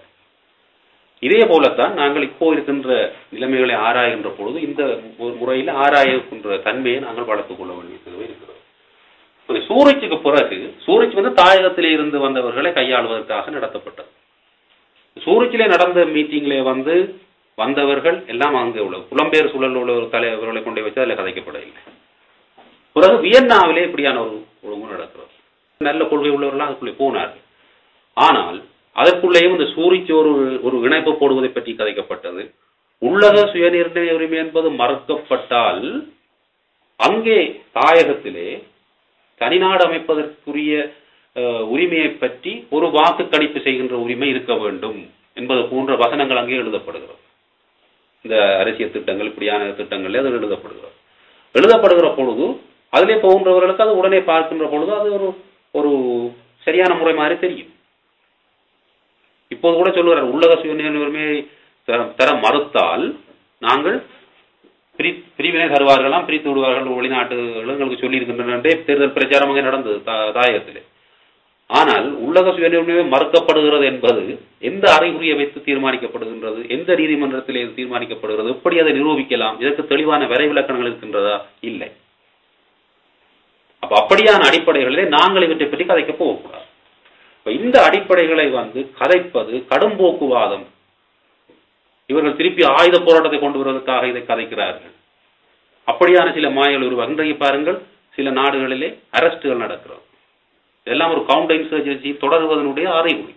இதே போலத்தான் நாங்கள் இப்போ இருக்கின்ற நிலைமைகளை ஆராய்கின்ற பொழுது இந்த ஒரு முறையில் ஆராய்கின்ற தன்மையை நாங்கள் வளர்த்துக் கொள்ள வேண்டியது இருக்கிறது இப்ப சூரஜுக்கு பிறகு சூரஜ் வந்து தாயகத்திலே இருந்து வந்தவர்களை கையாளுவதற்காக நடத்தப்பட்டது சூரஜிலே நடந்த மீட்டிங்லே வந்து வந்தவர்கள் எல்லாம் அங்கே உள்ள புலம்பெயர் சூழல் உள்ள ஒரு தலைவர்களை கொண்டு வச்சு அதில் கதைக்கப்படவில்லை பிறகு வியன்னாவிலே இப்படியான ஒரு ஒழுங்கு நடக்கிறது நல்ல கொள்கை உள்ளவர்கள் அதுக்குள்ளே போனார்கள் ஆனால் அதற்குள்ளேயும் இந்த சூரிச்சு ஒரு ஒரு இணைப்பு போடுவதை பற்றி கதைக்கப்பட்டது உள்ளக சுயநிர்ணய உரிமை என்பது மறுக்கப்பட்டால் அங்கே தாயகத்திலே தனிநாடு அமைப்பதற்குரிய அஹ், உரிமையை பற்றி ஒரு வாக்கு கணிப்பு செய்கின்ற உரிமை இருக்க வேண்டும் என்பது போன்ற வசனங்கள் அங்கே எழுதப்படுகிறது இந்த அரசியல் திட்டங்கள் இப்படியான திட்டங்கள் அது எழுதப்படுகிறது எழுதப்படுகிற பொழுது அதிலே போகின்றவர்களுக்கு அது உடனே பார்க்கின்ற பொழுது அது ஒரு ஒரு சரியான முறை மாதிரி தெரியும் இப்போது கூட சொல்லுகிறார் உள்ளக சுயநிர்ணய உரிமையை தர- தர மறுத்தால் நாங்கள் பிரி பிரிவினை தருவார்களாம் பிரித்து விடுவார்கள் வெளிநாட்டு எங்களுக்கு சொல்லி இருக்கின்றன தேர்தல் பிரச்சாரம் அங்கே நடந்தது தா- தாயகத்திலே ஆனால் உள்ளக சுயநிர்ணயம் மறுக்கப்படுகிறது என்பது எந்த அறிகுறியை வைத்து தீர்மானிக்கப்படுகின்றது எந்த நீதிமன்றத்திலே இது தீர்மானிக்கப்படுகிறது எப்படி அதை நிரூபிக்கலாம் இதற்கு தெளிவான வரைவிலக்கணங்கள் இருக்கின்றதா இல்லை அப்ப அப்படியான அடிப்படைகளிலே நாங்கள் இவற்றை பற்றி கதைக்க போகக்கூடாது இப்ப இந்த அடிப்படைகளை வந்து கதைப்பது கடும்போக்குவாதம் இவர்கள் திருப்பி ஆயுத போராட்டத்தை கொண்டு வருவதற்காக இதை கதைக்கிறார்கள் அப்படியான சில மாயங்கள் உருவாக இன்றைக்கு பாருங்கள் சில நாடுகளிலே அரஸ்டுகள் நடக்கிறது இதெல்லாம் ஒரு கவுண்டர் இன்சர்ஜென்சி தொடர்வதனுடைய அறிகுறி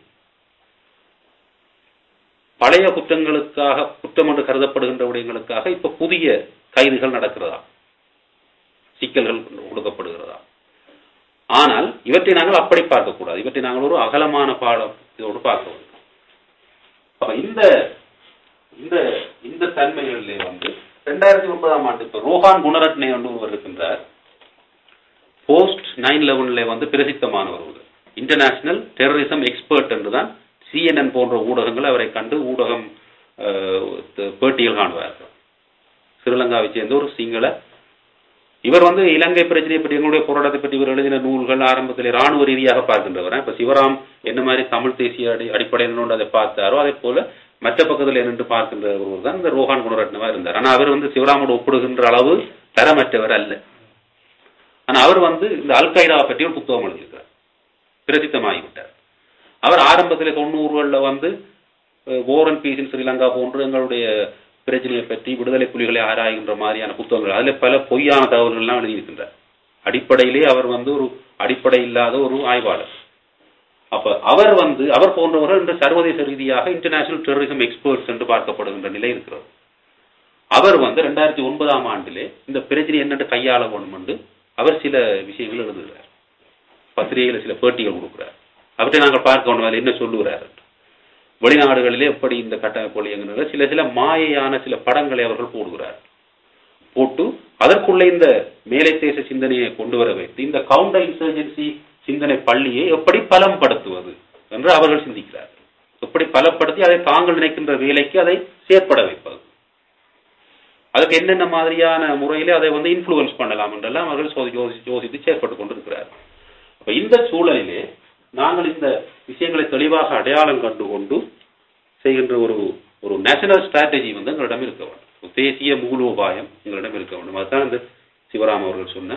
பழைய குற்றங்களுக்காக குற்றம் என்று கருதப்படுகின்ற விடயங்களுக்காக இப்ப புதிய கைதுகள் நடக்கிறதா சிக்கல்கள் கொடுக்கப்படுகிறதா ஆனால் இவற்றை நாங்கள் அப்படி பார்க்கக்கூடாது இவற்றை நாங்கள் ஒரு அகலமான பாடம் இதோடு பார்க்க வேண்டும் அப்ப இந்த இந்த இந்த தன்மைகளிலே வந்து ரெண்டாயிரத்தி ஒன்பதாம் ஆண்டு இப்ப ரோஹான் குணரட்னே என்று ஒருவர் இருக்கின்றார் போஸ்ட் நைன் லெவன்ல வந்து பிரசித்தமானவர் அவர் இன்டர்நேஷனல் டெரரிசம் எக்ஸ்பர்ட் என்றுதான் சிஎன்என் போன்ற ஊடகங்கள் அவரை கண்டு ஊடகம் அஹ், த- பேட்டிகள் காணுவார்கள் ஸ்ரீலங்காவை சேர்ந்த ஒரு சிங்கள இவர் வந்து இலங்கை பிரச்சனையை பற்றி எங்களுடைய போராட்டத்தை பற்றி இவர் எழுதின நூல்கள் ஆரம்பத்தில் ராணுவ ரீதியாக பார்க்கின்றவர் இப்ப சிவராம் என்ன மாதிரி தமிழ் தேசிய அடி அடிப்படையில் ஒன்று அதை பார்த்தாரோ அதே போல மற்ற பக்கத்தில் நின்று பார்க்கின்ற ஒருவர் தான் இந்த ரோஹான் குணரட்னவா இருந்தார் ஆனா அவர் வந்து சிவராமோடு ஒப்பிடுகின்ற அளவு தரமற்றவர் அல்ல ஆனா அவர் வந்து இந்த அல் qaeda பற்றி ஒரு புத்தகம் எழுதியிருக்கிறார் பிரசித்தமாகிவிட்டார் அவர் ஆரம்பத்தில் தொண்ணூறுகள்ல வந்து ஓரன் பீஸ் இன் ஸ்ரீலங்கா போன்று எங்களுடைய பிரச்சனையை பற்றி விடுதலை புலிகளை ஆராய்கின்ற மாதிரியான புத்தகங்கள் அதுல பல பொய்யான தகவல்கள் எல்லாம் எழுதியிருக்கின்றார் அடிப்படையிலே அவர் வந்து ஒரு அடிப்படை இல்லாத ஒரு ஆய்வாளர் அப்ப அவர் வந்து அவர் போன்றவர்கள் இன்று சர்வதேச ரீதியாக இன்டர்நேஷனல் டெரரிசம் எக்ஸ்பர்ட்ஸ் என்று பார்க்கப்படுகின்ற நிலை இருக்கிறது அவர் வந்து ரெண்டாயிரத்தி ஒன்பதாம் ஆண்டிலே இந்த பிரச்சனை என்னென்று கையாள வேண்டும் என்று அவர் சில விஷயங்கள் எழுதுகிறார் பத்திரிகையில சில பேட்டிகள் கொடுக்கிறார் அவற்றை நாங்கள் பார்க்க வேண்டும் அதில் என்ன சொல்லுகிறார் என்று. வெளிநாடுகளிலே எப்படி இந்த கட்டமைப்பு இயங்குகிறது சில சில மாயையான சில படங்களை அவர்கள் போடுகிறார் போட்டு அதற்குள்ளே இந்த மேலை தேச சிந்தனையை கொண்டு வர வைத்து இந்த கவுண்டர் இன்சர்ஜென்சி சிந்தனை பள்ளியை எப்படி பலம்படுத்துவது என்று அவர்கள் சிந்திக்கிறார்கள் எப்படி பலப்படுத்தி அதை தாங்கள் நினைக்கின்ற வேலைக்கு அதை செயற்பட வைப்பது அதுக்கு என்னென்ன மாதிரியான முறையிலே அதை வந்து இன்ஃப்ளூயன்ஸ் பண்ணலாம் என்றெல்லாம் அவர்கள் சோதி- யோசி- யோசித்து செயற்பட்டு கொண்டிருக்கிறார்கள் அப்ப இந்த சூழலிலே நாங்கள் இந்த விஷயங்களை தெளிவாக அடையாளம் கண்டு கொண்டு செய்கின்ற ஒரு ஒரு நேஷனல் ஸ்ட்ராட்டஜி வந்து எங்களிடம் இருக்க வேண்டும் ஒரு தேசிய மூலோபாயம் எங்களிடம் இருக்க வேண்டும் அதுதான் இந்த சிவராம் அவர்கள் சொன்ன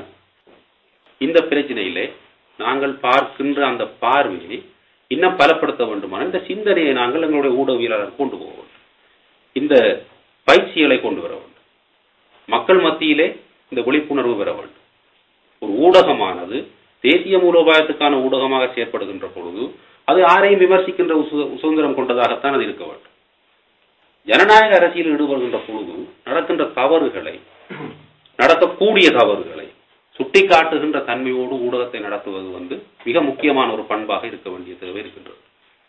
இந்த பிரச்சனையிலே நாங்கள் பார்க்கின்ற அந்த பார்வையை இன்னும் பலப்படுத்த வேண்டுமானால் இந்த சிந்தனையை நாங்கள் எங்களுடைய ஊடகவியலாளர் கொண்டு போக வேண்டும் இந்த பயிற்சிகளை கொண்டு வர வேண்டும் மக்கள் மத்தியிலே இந்த விழிப்புணர்வு பெற வேண்டும் ஒரு ஊடகமானது தேசிய மூலோபாயத்துக்கான ஊடகமாக செயற்படுகின்ற பொழுது அது யாரையும் விமர்சிக்கின்ற உசு- சுதந்திரம் கொண்டதாகத்தான் அது இருக்க வேண்டும் ஜனநாயக அரசியல் ஈடுபடுகின்ற பொழுது நடக்கின்ற தவறுகளை நடக்கக்கூடிய தவறுகளை சுட்டிக்காட்டுகின்ற தன்மையோடு ஊடகத்தை நடத்துவது வந்து மிக முக்கியமான ஒரு பண்பாக இருக்க வேண்டிய தேவை இருக்கின்றது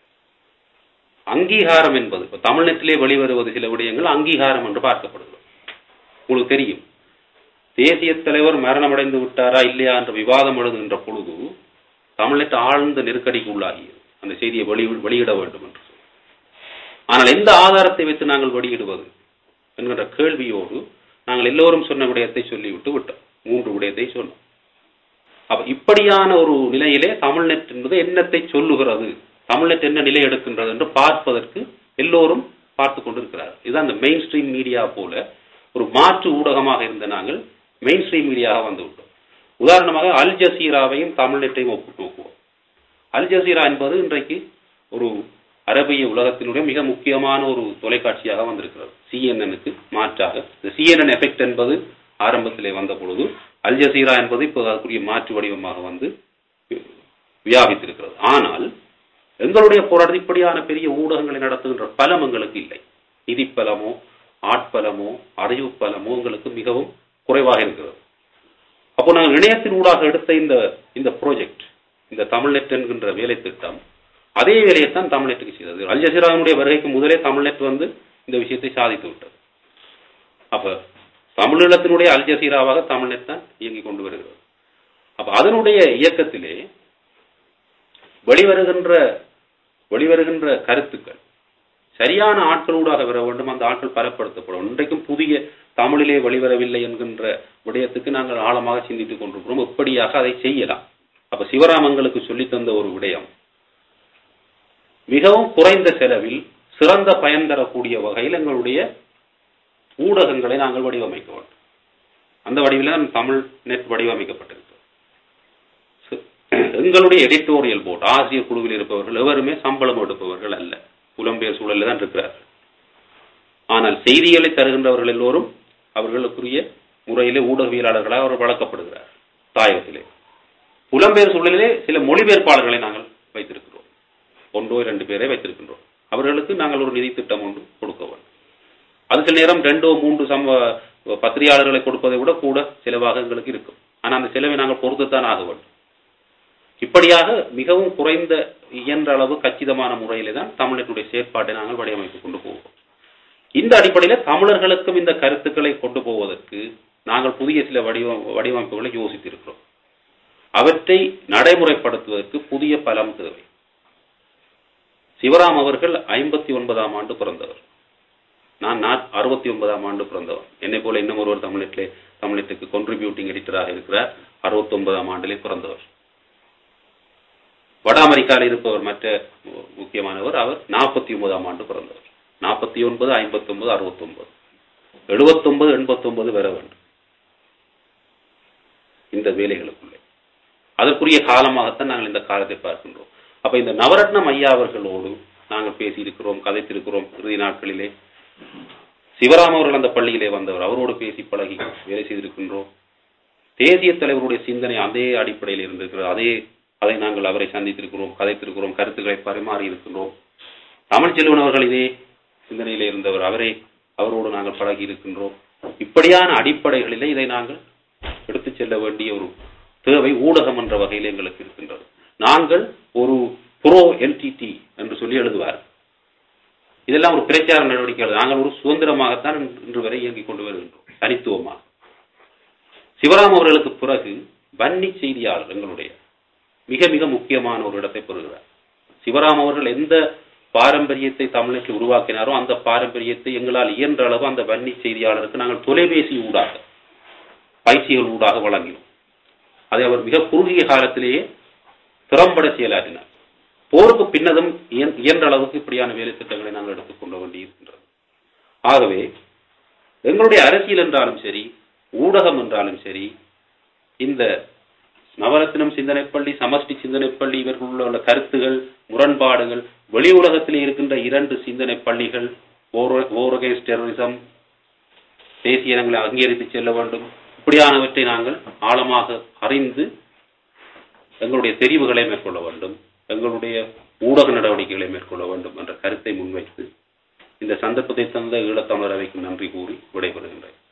அங்கீகாரம் என்பது இப்ப தமிழ்நெட்டிலே வெளிவருவது சில விடயங்கள் அங்கீகாரம் என்று பார்க்கப்படுகிறது உங்களுக்கு தெரியும் தேசிய தலைவர் மரணமடைந்து விட்டாரா இல்லையா என்ற விவாதம் எழுதுகின்ற பொழுது தமிழ்நெட் ஆழ்ந்த நெருக்கடிக்கு உள்ளாகியது அந்த செய்தியை வெளி வெளியிட வேண்டும் என்று சொல்லி. ஆனால் எந்த ஆதாரத்தை வைத்து நாங்கள் வெளியிடுவது என்கின்ற கேள்வியோடு நாங்கள் எல்லோரும் சொன்ன விடயத்தை சொல்லிவிட்டு விட்டோம் மூன்று விடயத்தை சொன்னோம் அப்ப இப்படியான ஒரு நிலையிலே தமிழ்நெட் என்பது என்னத்தை சொல்லுகிறது தமிழ்நெட் என்ன நிலை எடுக்கின்றது என்று பார்ப்பதற்கு எல்லோரும் பார்த்து கொண்டிருக்கிறார்கள் இதுதான் அந்த மெயின் ஸ்ட்ரீம் மீடியா போல ஒரு மாற்று ஊடகமாக இருந்த நாங்கள் மெயின் ஸ்ட்ரீம் மீடியாவாக வந்து விட்டோம் உதாரணமாக அல் ஜசீராவையும் தமிழ்நெட்டையும் ஒப்பிட்டு நோக்குவோம் அல் ஜசீரா என்பது இன்றைக்கு ஒரு அரபிய உலகத்தினுடைய மிக முக்கியமான ஒரு தொலைக்காட்சியாக வந்திருக்கிறது சிஎன்எனுக்கு மாற்றாக இந்த சிஎன்என் எஃபெக்ட் என்பது ஆரம்பத்திலே வந்த பொழுது அல் ஜசீரா என்பது இப்போது அதுக்குரிய மாற்று வடிவமாக வந்து வியாபித்திருக்கிறது ஆனால் எங்களுடைய போராட்டம் இப்படியான பெரிய ஊடகங்களை நடத்துகின்ற பலம் எங்களுக்கு இல்லை நிதி பலமோ ஆட்பலமோ அறிவு பலமோ எங்களுக்கு மிகவும் குறைவாக இருக்கிறது அப்போ நாங்கள் இணையத்தின் ஊடாக எடுத்த இந்த இந்த ப்ராஜெக்ட் இந்த தமிழ்நெட் என்கின்ற வேலை திட்டம் அதே வேலையைத்தான் தமிழ்நெட்டுக்கு செய்தது அல் ஜசீராவினுடைய வருகைக்கு முதலே தமிழ்நெட் வந்து இந்த விஷயத்தை சாதித்து விட்டது அப்ப தமிழீழத்தினுடைய அல் ஜசீராவாக தமிழ்நெட் தான் இயங்கிக் கொண்டு வருகிறது அப்ப அதனுடைய இயக்கத்திலே வெளிவருகின்ற வெளிவருகின்ற கருத்துக்கள் சரியான ஆட்களூடாக வர வேண்டும் அந்த ஆட்கள் பலப்படுத்தப்படும் இன்றைக்கும் புதிய தமிழிலே வெளிவரவில்லை என்கின்ற விடயத்துக்கு நாங்கள் ஆழமாக சிந்தித்துக் கொண்டிருக்கிறோம் எப்படியாக அதை செய்யலாம் அப்ப சிவராமங்களுக்கு சொல்லித் தந்த ஒரு விடயம் மிகவும் குறைந்த செலவில் சிறந்த பயன் தரக்கூடிய வகையில் எங்களுடைய ஊடகங்களை நாங்கள் வடிவமைக்க வேண்டும் அந்த வடிவில் தான் தமிழ் நெட் வடிவமைக்கப்பட்டிருக்கிறது எங்களுடைய எடிட்டோரியல் போர்டு ஆசிரியர் குழுவில் இருப்பவர்கள் எவருமே சம்பளம் எடுப்பவர்கள் அல்ல புலம்பெயர் சூழலில் தான் இருக்கிறார்கள் ஆனால் செய்திகளை தருகின்றவர்கள் எல்லோரும் அவர்களுக்குரிய முறையிலே ஊடகவியலாளர்களாக அவர் வழங்கப்படுகிறார் தாயகத்திலே புலம்பெயர் சூழலிலே சில மொழிபெயர்ப்பாளர்களை நாங்கள் வைத்திருக்கிறோம் ஒன்றோ இரண்டு பேரை வைத்திருக்கின்றோம் அவர்களுக்கு நாங்கள் ஒரு நிதி திட்டம் ஒன்று கொடுக்க வேண்டும் அது சில நேரம் ரெண்டோ மூன்று சம பத்திரிகையாளர்களை கொடுப்பதை விட கூட செலவாக எங்களுக்கு இருக்கும் ஆனால் அந்த செலவை நாங்கள் பொறுத்துத்தான் ஆக வேண்டும் இப்படியாக மிகவும் குறைந்த இயன்ற அளவு கச்சிதமான முறையிலே தான் தமிழனுடைய செயற்பாட்டை நாங்கள் வடிவமைத்துக் கொண்டு போவோம் இந்த அடிப்படையில் தமிழர்களுக்கும் இந்த கருத்துக்களை கொண்டு போவதற்கு நாங்கள் புதிய சில வடிவ வடிவமைப்புகளை யோசித்திருக்கிறோம் அவற்றை நடைமுறைப்படுத்துவதற்கு புதிய பலம் தேவை சிவராம் அவர்கள் ஐம்பத்தி ஒன்பதாம் ஆண்டு பிறந்தவர் நான் அறுபத்தி ஒன்பதாம் ஆண்டு பிறந்தவர் என்னை போல இன்னும் ஒருவர் தமிழ்நெட்டிலே தமிழ்நெட்டுக்கு கொன்ட்ரிபியூட்டிங் எடிட்டராக இருக்கிறார் அறுபத்தி ஒன்பதாம் ஆண்டிலே பிறந்தவர் வட அமெரிக்காவில் இருப்பவர் மற்ற முக்கியமானவர் அவர் நாற்பத்தி ஒன்பதாம் ஆண்டு பிறந்தவர் நாற்பத்தி ஒன்பது ஐம்பத்தி ஒன்பது அறுபத்தி ஒன்பது எழுபத்தி ஒன்பது எண்பத்தி ஒன்பது வர வேண்டும் இந்த வேலைகளுக்குள்ளே அதற்குரிய காலமாகத்தான் நாங்கள் இந்த காலத்தை பார்க்கின்றோம் அப்ப இந்த நவரத்னம் ஐயா அவர்களோடு நாங்கள் பேசியிருக்கிறோம் கதைத்திருக்கிறோம் இறுதி நாட்களிலே சிவராம் அவர்கள் அந்த பள்ளியிலே வந்தவர் அவரோடு பேசி பழகி வேலை செய்திருக்கின்றோம் தேசிய தலைவருடைய சிந்தனை அதே அடிப்படையில் இருந்திருக்கிறது அதே அதை நாங்கள் அவரை சந்தித்திருக்கிறோம் கதைத்திருக்கிறோம் கருத்துக்களை பரிமாறி இருக்கின்றோம் தமிழ்ச்செல்வன் அவர்கள் இதே சிந்தனையிலே இருந்தவர் அவரை அவரோடு நாங்கள் பழகி இருக்கின்றோம் இப்படியான அடிப்படைகளிலே இதை நாங்கள் எடுத்துச் செல்ல வேண்டிய ஒரு தேவை ஊடகம் என்ற வகையில் எங்களுக்கு இருக்கின்றது நாங்கள் ஒரு புரோ எல்டிடி என்று சொல்லி எழுதுவார் இதெல்லாம் ஒரு பிரச்சார நடவடிக்கைகள் நாங்கள் ஒரு சுதந்திரமாகத்தான் இன்று வரை இயங்கிக் கொண்டு வருகின்றோம் தனித்துவமாக சிவராம் அவர்களுக்கு பிறகு வன்னி செய்தியாளர் எங்களுடைய மிக மிக முக்கியமான ஒரு இடத்தை பெறுகிறார் சிவராம் அவர்கள் எந்த பாரம்பரியத்தை தமிழுக்கு உருவாக்கினாரோ அந்த பாரம்பரியத்தை எங்களால் இயன்ற அளவு அந்த வன்னி செய்தியாளருக்கு நாங்கள் தொலைபேசி ஊடாக பயிற்சிகள் ஊடாக வழங்கினோம் அதை அவர் மிக குறுகிய காலத்திலேயே திறம்பட செயலாற்றினார் போருக்கு பின்னதும் இயன்ற அளவுக்கு இப்படியான வேலை திட்டங்களை நாங்கள் எடுத்துக்கொள்ள வேண்டியிருக்கின்றது ஆகவே எங்களுடைய அரசியல் என்றாலும் சரி ஊடகம் என்றாலும் சரி இந்த நவரத்னம் சிந்தனைப்பள்ளி சமஷ்டி சிந்தனைப்பள்ளி இவர்கள் உள்ள கருத்துகள் முரண்பாடுகள் வெளி உலகத்தில் இருக்கின்ற இரண்டு சிந்தனை பள்ளிகள் ஓரகேஸ் டெரரிசம் தேசிய இனங்களை அங்கீகரித்து செல்ல வேண்டும் இப்படியானவற்றை நாங்கள் ஆழமாக அறிந்து எங்களுடைய தெரிவுகளை மேற்கொள்ள வேண்டும் எங்களுடைய ஊடக நடவடிக்கைகளை மேற்கொள்ள வேண்டும் என்ற கருத்தை முன்வைத்து இந்த சந்தர்ப்பத்தை தந்த ஈழத்தமிழர் அவைக்கு நன்றி கூறி விடைபெறுகின்றேன்